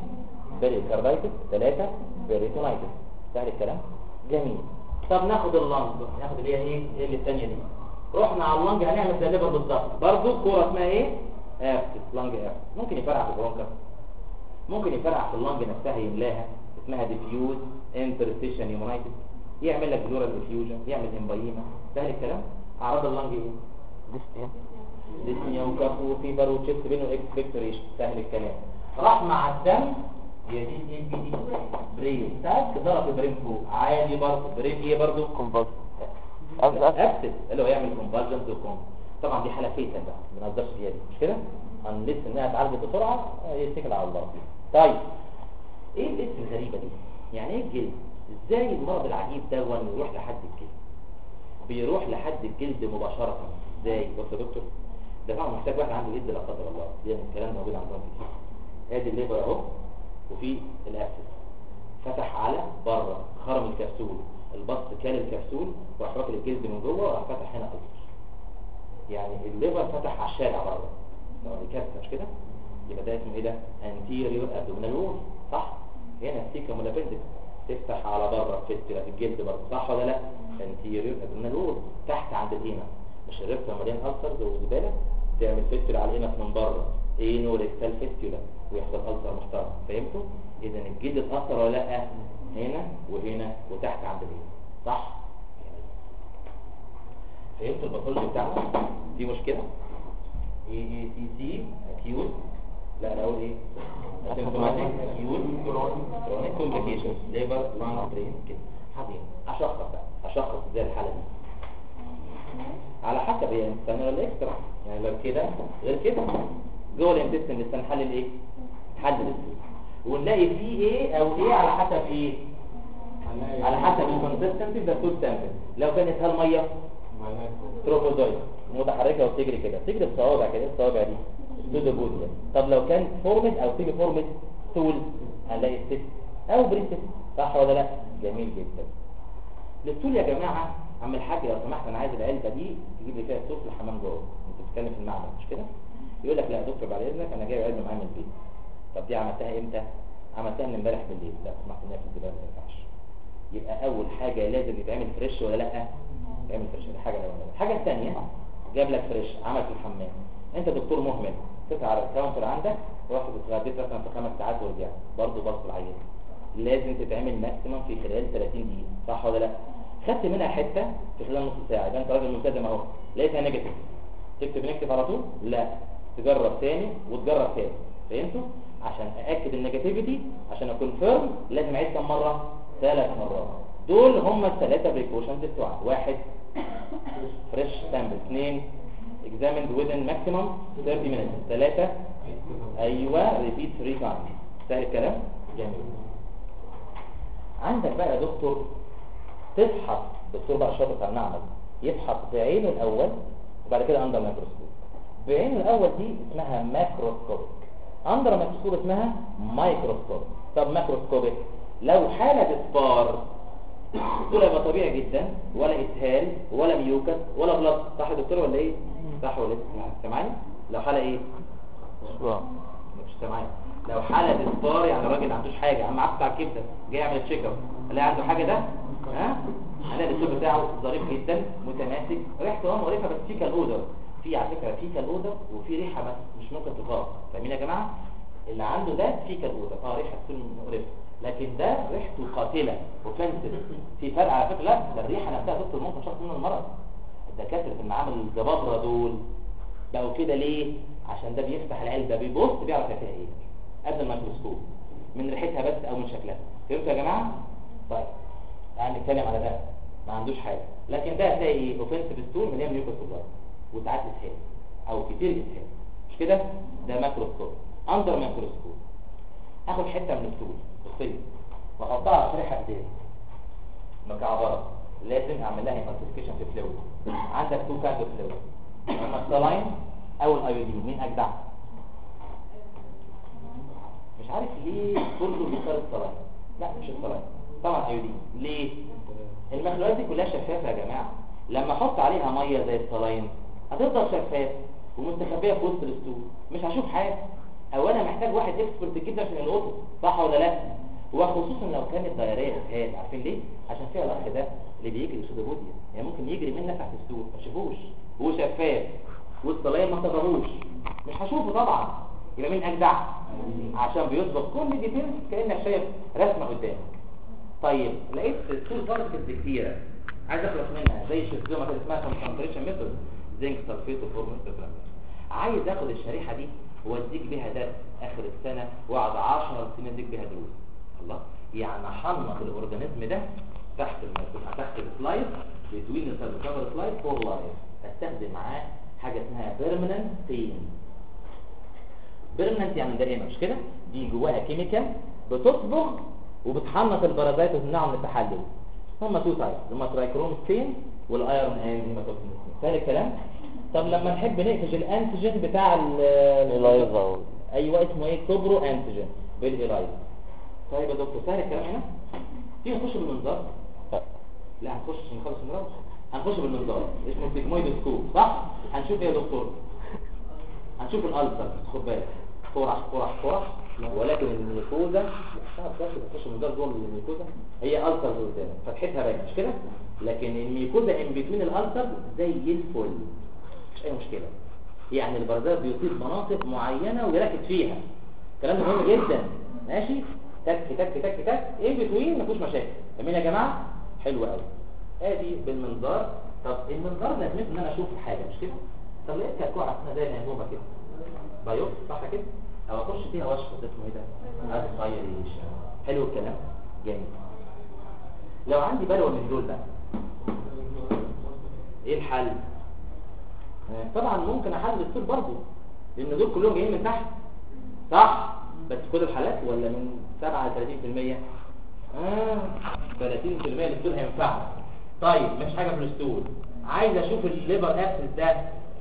بيريكاردايتس ثلاثة بيريتونايتس سهل الكلام جميل طب ناخد اللنج ناخد اللي هي ايه ايه اللي الثانيه دي رحنا على اللنج هنعمل زي الليفر بالظبط برضه كوره اسمها ايه ابسس لنج ابسس ممكن يفرع في البرونكا ممكن يفرع في اللنج نفسها يملاها اسمها ديفيوز انترستيشن يومنايتس يعمل لك بلورال ديفيوجن يعمل امبايما سهل الكلام اعراض اللنج ايه ديستيا ديسنيا وكف وفيبر وتشيست بين واكسبكتوريشن سهل الكلام راح مع الدم يا دي ايه بي دي برين تاك ضرب برين فوق عادي برضه برين ايه برضه كونفاس أبس أبس ابسس اللي هو يعمل كونفرجنس وكون طبعا دي حاله فيتا بقى ما نقدرش فيها دي مش كده انليس انها اتعالجت بسرعه آه، يتكل على الله طيب ايه الاسم الغريبه دي يعني ايه الجلد ازاي المرض العجيب ده يروح لحد الجلد بيروح لحد الجلد مباشره ازاي بص يا دكتور ده طبعا محتاج واحد عنده جلد لا قدر الله دي الكلام ده موجود عندهم كتير ادي الليبر اهو وفي الاسس فتح على بره خرم الكبسول البط كال الكبسول وراح واكل الجلد من جوه وراح فتح هنا ألسر يعني الليفر فتح على الشارع بره لو دي كارثه مش كده يبقى ده اسمه ايه ده انتيريور ابدومينال وول صح هنا السيكا مولابندكس تفتح على بره فيستولا في الجلد برضه صح ولا لا انتيريور ابدومينال وول تحت عند الهنا مش الريبتا مليان ألسر وزباله تعمل فيستولا على الهنا من بره اينو ريكتال فيستولا ويحصل ألسر محترم فهمتوا اذا الجلد اتأثر ولا لا هنا وهنا وتحت عند الهنا صح فهمت الباثولوجي بتاعنا في مشكله اي اي سي سي اكيوت لا انا اقول ايه اسيمتوماتيك اكيوت كرونيك كومبليكيشن ليفر لانج برين كده عظيم اشخص بقى اشخص ازاي الحاله دي على حسب هي انسان ولا اكسترا يعني لو كده غير كده جوه الانتستين لسه نحلل ايه حل الاسم ونلاقي فيه ايه او ايه على حسب ايه على حسب الكونسستنسي ده فود سامبل لو كانت هالميه تروفوزويد متحركه وبتجري كده بتجري بصوابع كده الصوابع دي سودوبوديا طب لو كان فورمد او سيمي فورمد ستول هنلاقي ست او بريست صح ولا لا جميل جدا الستول يا جماعه عم الحاج لو سمحت انا عايز العلبه دي تجيب لي فيها صوت الحمام جوه انت بتتكلم في المعمل مش كده يقول لك لا يا دكتور بعد اذنك انا جايب علبه معايا من البيت طب دي عملتها امتى عملتها من امبارح بالليل لا سمحت انها في الدولاب ما ينفعش يبقى اول حاجه لازم يتعمل فريش ولا لا يعمل فريش دي حاجه الاولانيه الحاجه الثانيه جاب لك فريش عمل في الحمام انت دكتور مهمل تطلع على الكاونتر عندك رحت اتغديت مثلا في خمس ساعات ورجعت برضه بص العيان لازم تتعمل ماكسيمم في خلال 30 دقيقه صح ولا لا خدت منها حته في خلال نص ساعه يبقى انت راجل ملتزم اهو لقيتها نيجاتيف تكتب نيجاتيف على طول لا تجرب تاني وتجرب تاني فهمتوا عشان ااكد النيجاتيفيتي عشان اكون فيرم لازم اعيد كم مره ثلاث مرات دول هم الثلاثه بريكوشنز بتوعك واحد فريش سامبل اثنين examined within maximum 30 minutes ثلاثة ايوه repeat three times سهل الكلام جميل عندك بقى يا دكتور تفحص دكتور بقى شاطر بتاع المعمل يفحص بعينه الاول وبعد كده اندر ميكروسكوب بعينه الاول دي اسمها ماكروسكوب اندر ميكروسكوب اسمها مايكروسكوب طب ماكروسكوبيك لو حالة اسبار دول يبقى طبيعي جدا ولا اسهال ولا ميوكس ولا بلط صح يا دكتور ولا ايه صح ولا ايه سامعني لو حالة ايه شباب مش سامعني لو حالة اسبار يعني راجل ما عندوش حاجة اما عارف بتاع الكبده جاي يعمل تشيك اب الاقي عنده حاجة ده ها هلاقي الاسلوب بتاعه ظريف جدا متماسك ريحته اه مقرفه بس في كالاودر في على فكره في كالاودر وفي ريحه بس مش ممكن تقاوم فاهمين يا جماعه اللي عنده ده في كالاودر اه ريحه تكون مقرفه لكن ده ريحته قاتله وفنسل في فرق على فكره لا ده الريحه نفسها يا دكتور ممكن شخص منه المرض الدكاتره في المعامل الجبابره دول بقوا كده ليه عشان ده بيفتح العلبه بيبص بيعرف فيها ايه قبل الميكروسكوب من ريحتها بس او من شكلها فهمتوا يا جماعه طيب يعني نتكلم على ده ما عندوش حاجه لكن ده هتلاقي ايه اوفنسيف ستول مليان ميوكوسوبلار وساعات اسهال او كتير اسهال مش كده ده ماكروسكوب اندر ماكروسكوب اخد حته من الستول بسيط واحطها على شريحه ازاز مكعبره لازم اعمل لها ايمالسيفيكيشن في فلويد عندك تو كايند فلويد اما السلاين او الايودين مين اجدع مش عارف ليه كله بيختار السلاين لا مش السلاين طبعا ايودين ليه المخلوقات دي كلها شفافه يا جماعه لما احط عليها ميه زي السلاين هتفضل شفاف ومستخبيه في وسط الاسطول مش هشوف حاجه او انا محتاج واحد اكسبرت جدا عشان يلقطه صح ولا لا وخصوصا لو كانت دايريه اسهال عارفين ليه عشان فيها الاخ ده اللي بيجري سودوبوديا يعني ممكن يجري منك تحت السور ما تشوفوش هو شفاف والصلايه ما تظهروش مش هشوفه طبعا يبقى مين اجدع عشان بيسبق كل ديتيلز كانك شايف رسمه قدامك طيب لقيت السور بارتكلز كتيره عايز اخلص منها زي الشيزوما كده اسمها كونسنتريشن ميثود زنك سلفيت وفورمال عايز اخد الشريحه دي واديك بيها درس اخر السنه واقعد 10 سنين اديك بيها دروس الله يعني حنط الاورجانيزم ده تحت المكتوب تحت السلايد بتوين الكفر سلايد فور لايف استخدم معاه حاجه اسمها بيرمننت ستين بيرمننت يعني دائمه مش كده دي جواها كيميكال بتصبغ وبتحنط البرازيت وتمنعه من التحلل هم تو تايب هما ترايكروم ستين والايرون انزيماتوكسين سهل الكلام طب لما نحب نقفش الانتيجين بتاع ال إلايزا ايوه اسمه ايه كوبرو انتيجين بالالايزا طيب يا دكتور سهل الكلام هنا تيجي نخش بالمنظار لا لا هنخش عشان نخلص المرض هنخش بالمنظار اسمه السيجمويدوسكوب صح هنشوف ايه يا دكتور هنشوف الالسر خد بالك قرح قرح قرح ولكن الميكوزا صعب بس تخش المنظار جوه الميكوزا هي السر قدامك فتحتها باينه مش كده لكن الميكوزا ان بتوين الالسر زي الفل مش اي مشكله يعني البرزات بيصيب مناطق معينه ويركز فيها الكلام ده مهم جدا ماشي تك تك تك تك ايه بتوين مفيش مشاكل جميل يا جماعه حلو قوي ادي بالمنظار طب المنظار لازمته ان انا اشوف الحاجه مش كده طب لقيت كعكوعه اسمها زي النجومه كده بايوس صح كده او اخش فيها واشفط اسمه ايه ده اسبايريشن حلو الكلام جميل لو عندي بلوه من دول بقى ايه الحل طبعا ممكن احلل السور برضه لان دول كلهم جايين من تحت صح بس كل الحالات ولا من 7 ل 30% اه 30% الستول هينفعنا طيب مش حاجه في الستول عايز اشوف الليبر ابسس ده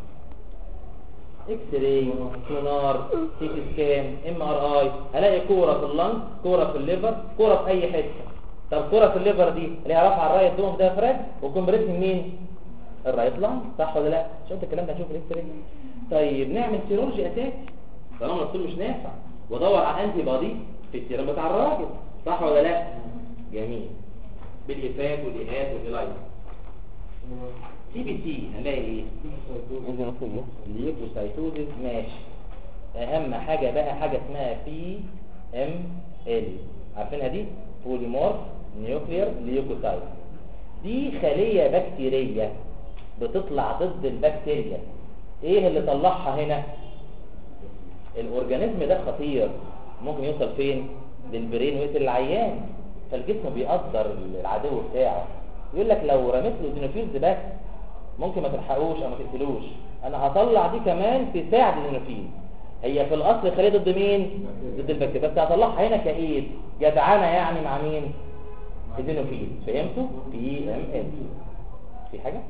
اكس راي سونار سي تي سكان ام ار اي الاقي كوره في اللنج كوره في الليفر كوره في اي حته طب كوره في الليفر دي اللي رافعه الرايت دوم ده فراج وكمبريسنج مين الرايت لانج صح ولا لا شفت الكلام ده هنشوف الاكس راي طيب نعمل سيرولوجي اساسي طالما الطول مش نافع وادور على انتي بادي في السيرم بتاع الراجل صح ولا لا جميل بالايفات والايهات والالايز سي بي سي هنلاقي ايه إيزينوفيليا ليوكوسايتوزيس ماشي اهم حاجه بقى حاجه اسمها بي ام ال عارفينها دي بوليمورف نيوكلير ليوكوسايت دي خليه بكتيريه بتطلع ضد البكتيريا ايه اللي طلعها هنا الاورجانيزم ده خطير ممكن يوصل فين للبرين ويقتل العيان فالجسم بيقدر العدو بتاعه يقول لك لو رميت له دينوفيلز بس ممكن ما تلحقوش او ما تقتلوش انا هطلع دي كمان تساعد الدينوفيل هي في الاصل خليه ضد مين ضد البكتيريا بس هطلعها هنا كايد جدعانه يعني مع مين الدينوفيل فهمتوا بي ام ال في حاجه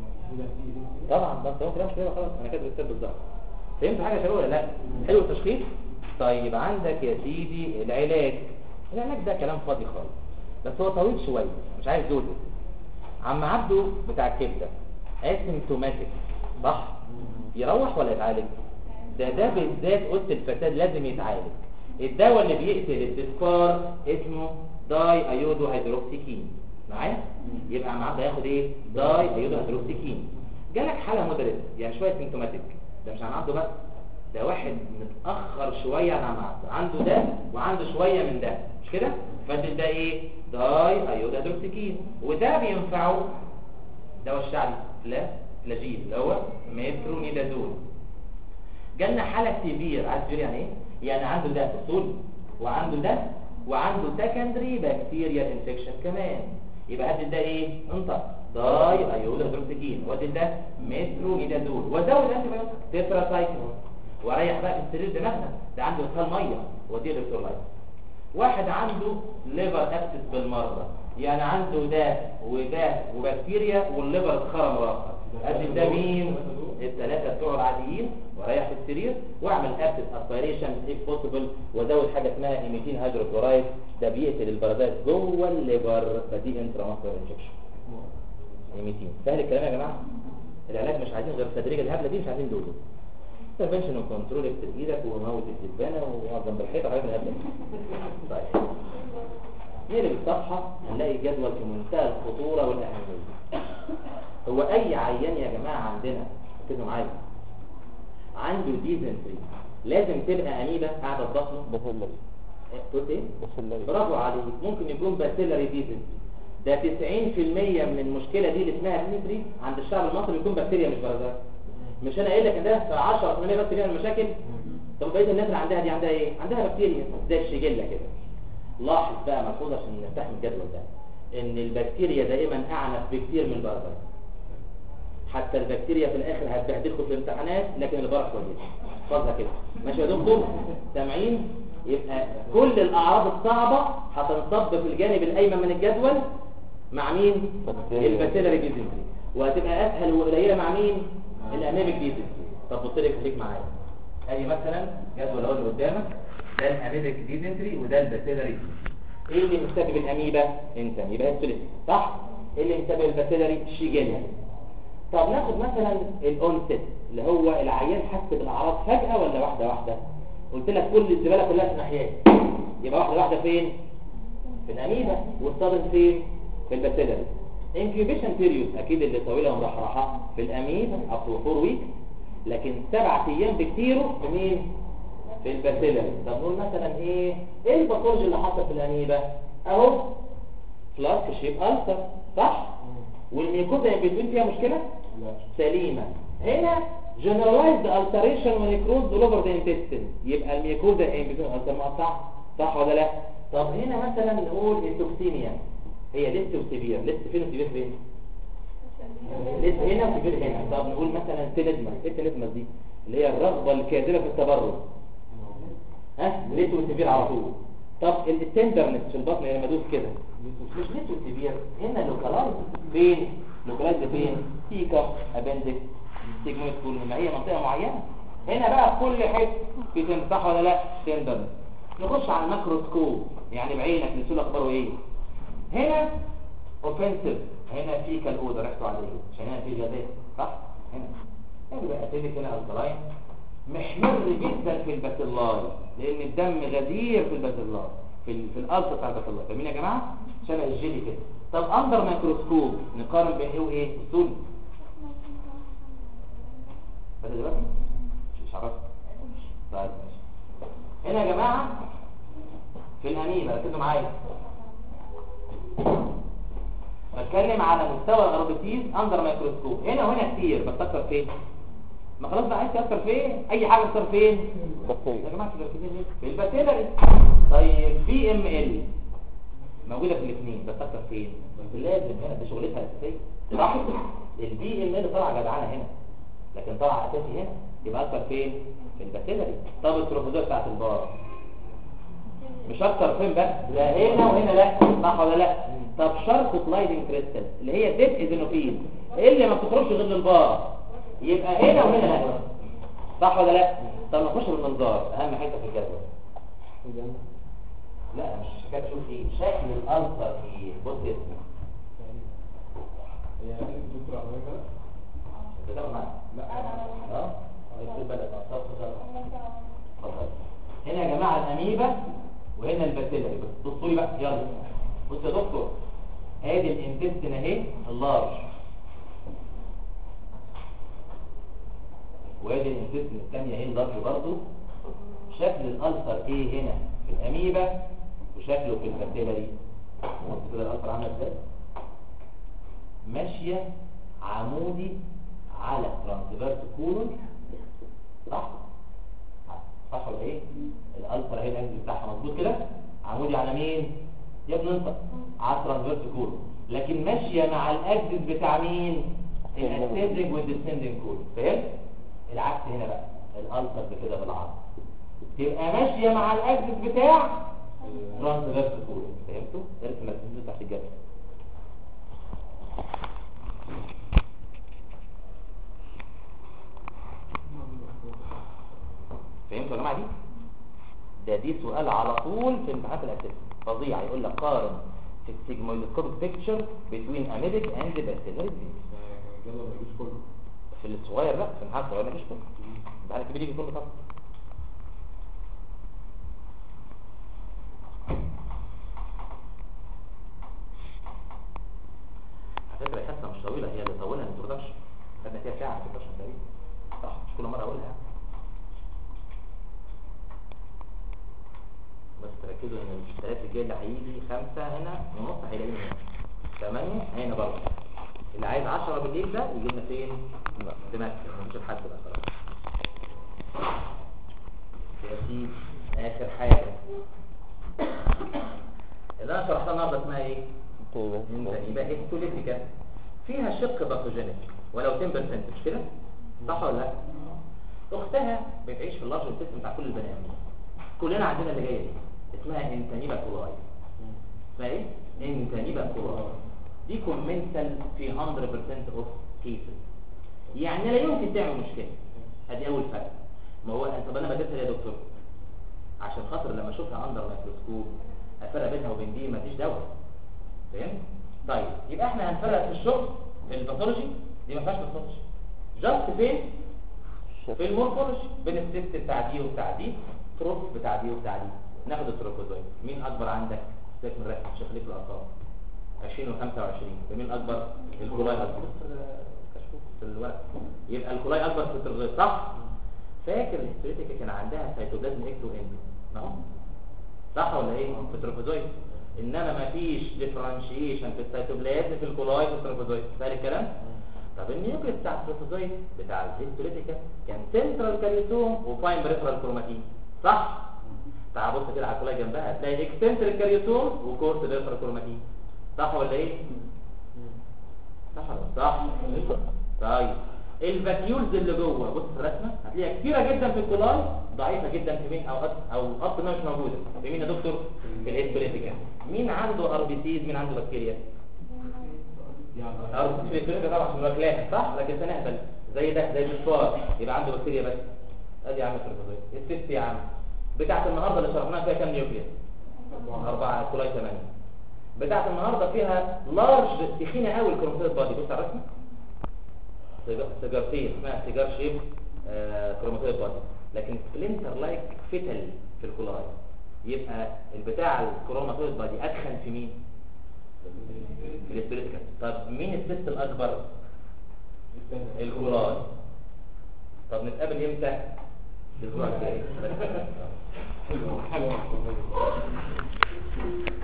طبعا بس هو كلام كده خلاص انا كاتب الكتاب بالظبط فهمت حاجه يا شباب ولا لا حلو التشخيص طيب عندك يا سيدي العلاج العلاج ده كلام فاضي خالص بس هو طويل شويه مش عايز دوده عم عبده بتاع الكبده اسيمتوماتيك صح يروح ولا يتعالج ده ده بالذات قلت الفساد لازم يتعالج الدواء اللي بيقتل التذكار اسمه داي ايودو هيدروكسيكين معايا يبقى عم عبده ياخد ايه داي ايودو هيدروكسيكين جالك حاله مودريت يعني شويه سيمتوماتيك ده مش عم عبده بس ده واحد متاخر شويه عن عم عبده عنده ده وعنده شويه من ده مش كده فده ده ايه داي ايودو هيدروكسيكين وده بينفعه دواء الشعبي لا فلاجيل اللي هو مترونيدازول جالنا حالة سيفير عارف سيفير يعني ايه؟ يعني عنده ده فصول وعنده ده وعنده سكندري بكتيريا انفكشن كمان يبقى هدي ده ايه؟ انطق داي ايودا هيدروكسيكين وادي ده مترونيدازول وزود الانتي بايوتيك تتراسايكلين واريح بقى في السرير دماغنا ده عنده اسهال ميه واديه الكترولايت واحد عنده ليفر ابسس بالمره يعني عنده ده وده وبكتيريا والليفر اتخرم راسه ادي ده مين الثلاثه بتوع العاديين واريح في السرير واعمل ابسس اسبيريشن اف بوسيبل وازود حاجه اسمها ايميتين هيدروكلورايد ده بيقتل البرازات جوه الليفر فدي انترا ماسكولار انجكشن ايميتين سهل الكلام يا جماعه العلاج مش عايزين غير التدريج الهبله دي مش عايزين دوله انترفنشن وكنترول اكتب ايدك وموت الدبانه واقعد جنب الحيطه حاجه من قبل طيب نقلب الصفحه هنلاقي جدول في منتهى الخطوره والاهميه هو اي عيان يا جماعه عندنا ركزوا معايا عنده ديزنتري لازم تبقى اميبا قاعده في بطنه بسلري قلت ايه بسلري برافو عليك ممكن يكون باسيلاري ديزنتري ده 90% من المشكله دي اللي اسمها ديزنتري عند الشعب المصري بيكون بكتيريا مش فيروسات مش انا قايل لك ان ده 10% بس فيها المشاكل طب بقيه الناس اللي عندها دي عندها ايه عندها بكتيريا زي الشجله كده لاحظ بقى ملحوظه عشان نفتح الجدول ده ان البكتيريا دائما اعنف بكتير من الفيروسات حتى البكتيريا في الاخر هتبهدلكم في الامتحانات لكن الفيروس كويس احفظها كده ماشي يا دكتور سامعين يبقى كل الاعراض الصعبه هتنصب في الجانب الايمن من الجدول مع مين بكتيريا. البكتيريا ديزنتري وهتبقى اسهل وقليله مع مين الامامك ديزنتري طب بص لك خليك معايا ادي مثلا جدول اهو اللي قدامك ده الامامك ديزنتري وده البكتيريا ايه اللي مسبب الاميبا انت يبقى الثلاثي صح ايه اللي مسبب البكتيريا شيجيلا طب ناخد مثلا الاونست اللي هو العيان حس بالاعراض فجاه ولا واحده واحده قلت لك كل الزباله كلها في ناحيات يبقى واحده واحده فين في الاميبا والصادم فين في البكتيريا انكيوبيشن بيريود اكيد اللي طويله ومرحرحه في الاميبا up to 4 ويك لكن سبعة ايام بكتيره في مين في البكتيريا طب نقول مثلا ايه ايه الباثولوجي اللي حصل في الاميبا اهو فلاسك شيب ألسر صح والميكوزا بتكون فيها مشكله لا سليمة هنا generalized alteration ونكروز all over the intestine يبقى الميكوزا ايه بتكون ألسر صح صح ولا لا طب هنا مثلا نقول التوكسيميا هي لسه وسيفير لسه فين وسيفير فين لسه هنا وسيفير هنا طب نقول مثلا تينيدمس ايه تينيدمس دي اللي هي الرغبة الكاذبة في التبرج ها لسه وسيفير على طول طب التندرنس في البطن لما ادوس كده مش لسه وسيفير هنا لوكالايز فين لوكالايز فين تيكا ابندكس سيجمويد كول ما هي منطقة معينة هنا بقى في كل حته في تن- صح ولا لا تندرنس نخش على الميكروسكوب يعني بعينك نسول اخباره ايه هنا اوفنسيف هنا في كالأوضة ريحته عليه عشان هنا في غازات صح هنا هنا بقى اسيدك هنا الكلاين محمر جدا في الباسيلاي لان الدم غزير في الباسيلاي في ال... في الالف بتاع الباسيلاي فاهمين يا جماعه شبه الجيلي كده طب اندر ميكروسكوب نقارن بين ايه وايه الصول بس دلوقتي مش- مش عرفت طيب ماشي هنا يا جماعه في الاميبا ركزوا معايا بتكلم على مستوى الاربيتيز اندر ميكروسكوب هنا وهنا كتير بتكتر فين ما خلاص بقى عايز تكتر فين اي حاجه تكتر فين يا بكتيريا جماعه في البكتيريا ليه؟ في البكتيريا طيب في ام ال موجوده في الاثنين بتكتر فين لازم هنا دي شغلتها الاساسيه صح البي ام ال طالعه جدعانه هنا لكن طالعه اساسي هنا يبقى اكتر فين في البكتيريا طب التروفوزات بتاعت البار مش اكتر فين بس لا هنا وهنا لا صح ولا لا طب شرط سلايدنج كريستال اللي هي ديب ايزينوفيل اللي ما بتخرجش غير للبار يبقى هنا وهنا لا صح ولا لا طب نخش بالمنظار اهم حته في الجدول لا مش حكايه تشوف ايه شكل الالسر ايه بص يا اسمع هي قالت الدكتور عملها كده؟ انت تاخد معايا لا اه يكتب بدل اتفضل هنا يا جماعه الاميبا وهنا البكتيريا بصوا لي بقى يلا بص يا دكتور ادي الانتستين اهي اللارج وادي الانتستين الثانيه اهي اللارج برضه شكل الالسر ايه هنا في الاميبا وشكله في البكتيريا دي بص كده الالسر عامله ازاي ماشيه عمودي على ترانسفيرس كولون صح صح ولا ايه الالفا اهي الانجل بتاعها مظبوط كده عمودي على مين يا ابني انت على الترانسفيرس كولون لكن ماشيه مع الاكسس بتاع مين الاسندنج والديسندنج كولون فهمت العكس هنا بقى الالفا كده بالعرض تبقى ماشيه مع الاكسس بتاع ترانسفيرس كولون فهمتوا ارسم الرسمه تحت الجدول فهمتوا يا جماعه دي ده دي سؤال على طول في امتحانات الاسئله فظيع يقول لك قارن في السيجمويدسكوبيك بيكتشر بين اميبيك اند بكتيريال الجدول ما يجيش كله في الصغير لا في الامتحان الصغير مفيش كده يعني الكبير يجي كله طب على فكرة الحصة مش طويلة هي اللي طولها الانترودكشن خدنا فيها ساعة انترودكشن تقريبا صح مش كل مرة اقولها بس تركزوا ان الثلاث الجاي اللي هيجي خمسة هنا ونص هيلاقيهم هنا ثمانية هنا برضه اللي عايز 10 بالليل ده يجي لنا فين؟ في مكة مش الحد بقى خلاص يا سيدي اخر حاجة اللي انا شرحتها النهارده اسمها ايه؟ انت يبقى هيستوليتيكا فيها شق باثوجينيك ولو 10% مش كده صح ولا لا اختها بتعيش في اللارج سيستم بتاع كل البني ادمين كلنا عندنا اللي جايه دي اسمها انتانيبا كولاي اسمها ايه انتانيبا كولاي دي كومنتال في 100% اوف كيسز يعني لا يمكن تعمل مشكله ادي اول فرق ما هو طب انا بدرسها ليه يا دكتور عشان خاطر لما اشوفها اندر ميكروسكوب افرق بينها وبين دي مفيش دواء فهمت طيب يبقى احنا هنفرق في الشغل في الباثولوجي دي ما فيهاش باثولوجي جاست فين في المورفولوجي بين الست بتاع دي وبتاع دي تروف بتاع دي وبتاع دي ناخد التروفوزويد مين اكبر عندك سيبك من الرقم شوف لك الارقام 20 و25 مين اكبر الكولاي اكبر في الورق يبقى الكولاي اكبر في التروفوزويد صح فاكر الهستوريتيكا كان عندها سيتوبلازم اكتو اندو اهو صح ولا ايه في التروفوزويد انما ما فيش ديفرنشيشن في السيتوبلازم في الكولاي في التروفوزويد فاهم الكلام طب النيوكليس بتاع التروفوزويد بتاع الهستوريتيكا كان سنترال كاريوتوم وفاين بريفرال كروماتين صح تعال بص كده على الكولاي جنبها هتلاقي اكستنترال كاريوتوم وكورس بريفرال كروماتين صح ولا ايه صح ولا صح طيب الفاتيولز اللي جوه بص في الرسمه هتلاقيها كتيره جدا في الكولاي ضعيفه جدا في مين او أص- او اصلا مش موجوده في مين يا دكتور في الهيستوريتيكا مين عنده ار بي سيز مين عنده بكتيريا ار بي سيز طبعا عشان واكلاها صح لكن سنهبل زي ده زي الصفار يبقى عنده بكتيريا بس ادي يا عم التركوزويد الست يا عم بتاعت النهارده اللي شرحناها فيها كام نيوكليس أربعة كولاي ثمانية بتاعت النهارده فيها لارج تخينه قوي الكروماتيد بادي بص على الرسمه سيجار- سيجارتين اسمها سيجار شيب كروماتيد بادي لكن سبلنتر لايك فيتال في الكولاي يبقى البتاع الكروماتيد بادي ادخن في مين في الاسبريتيكال طب مين الست الاكبر الكولاي طب نتقابل امتى الاسبوع الجاي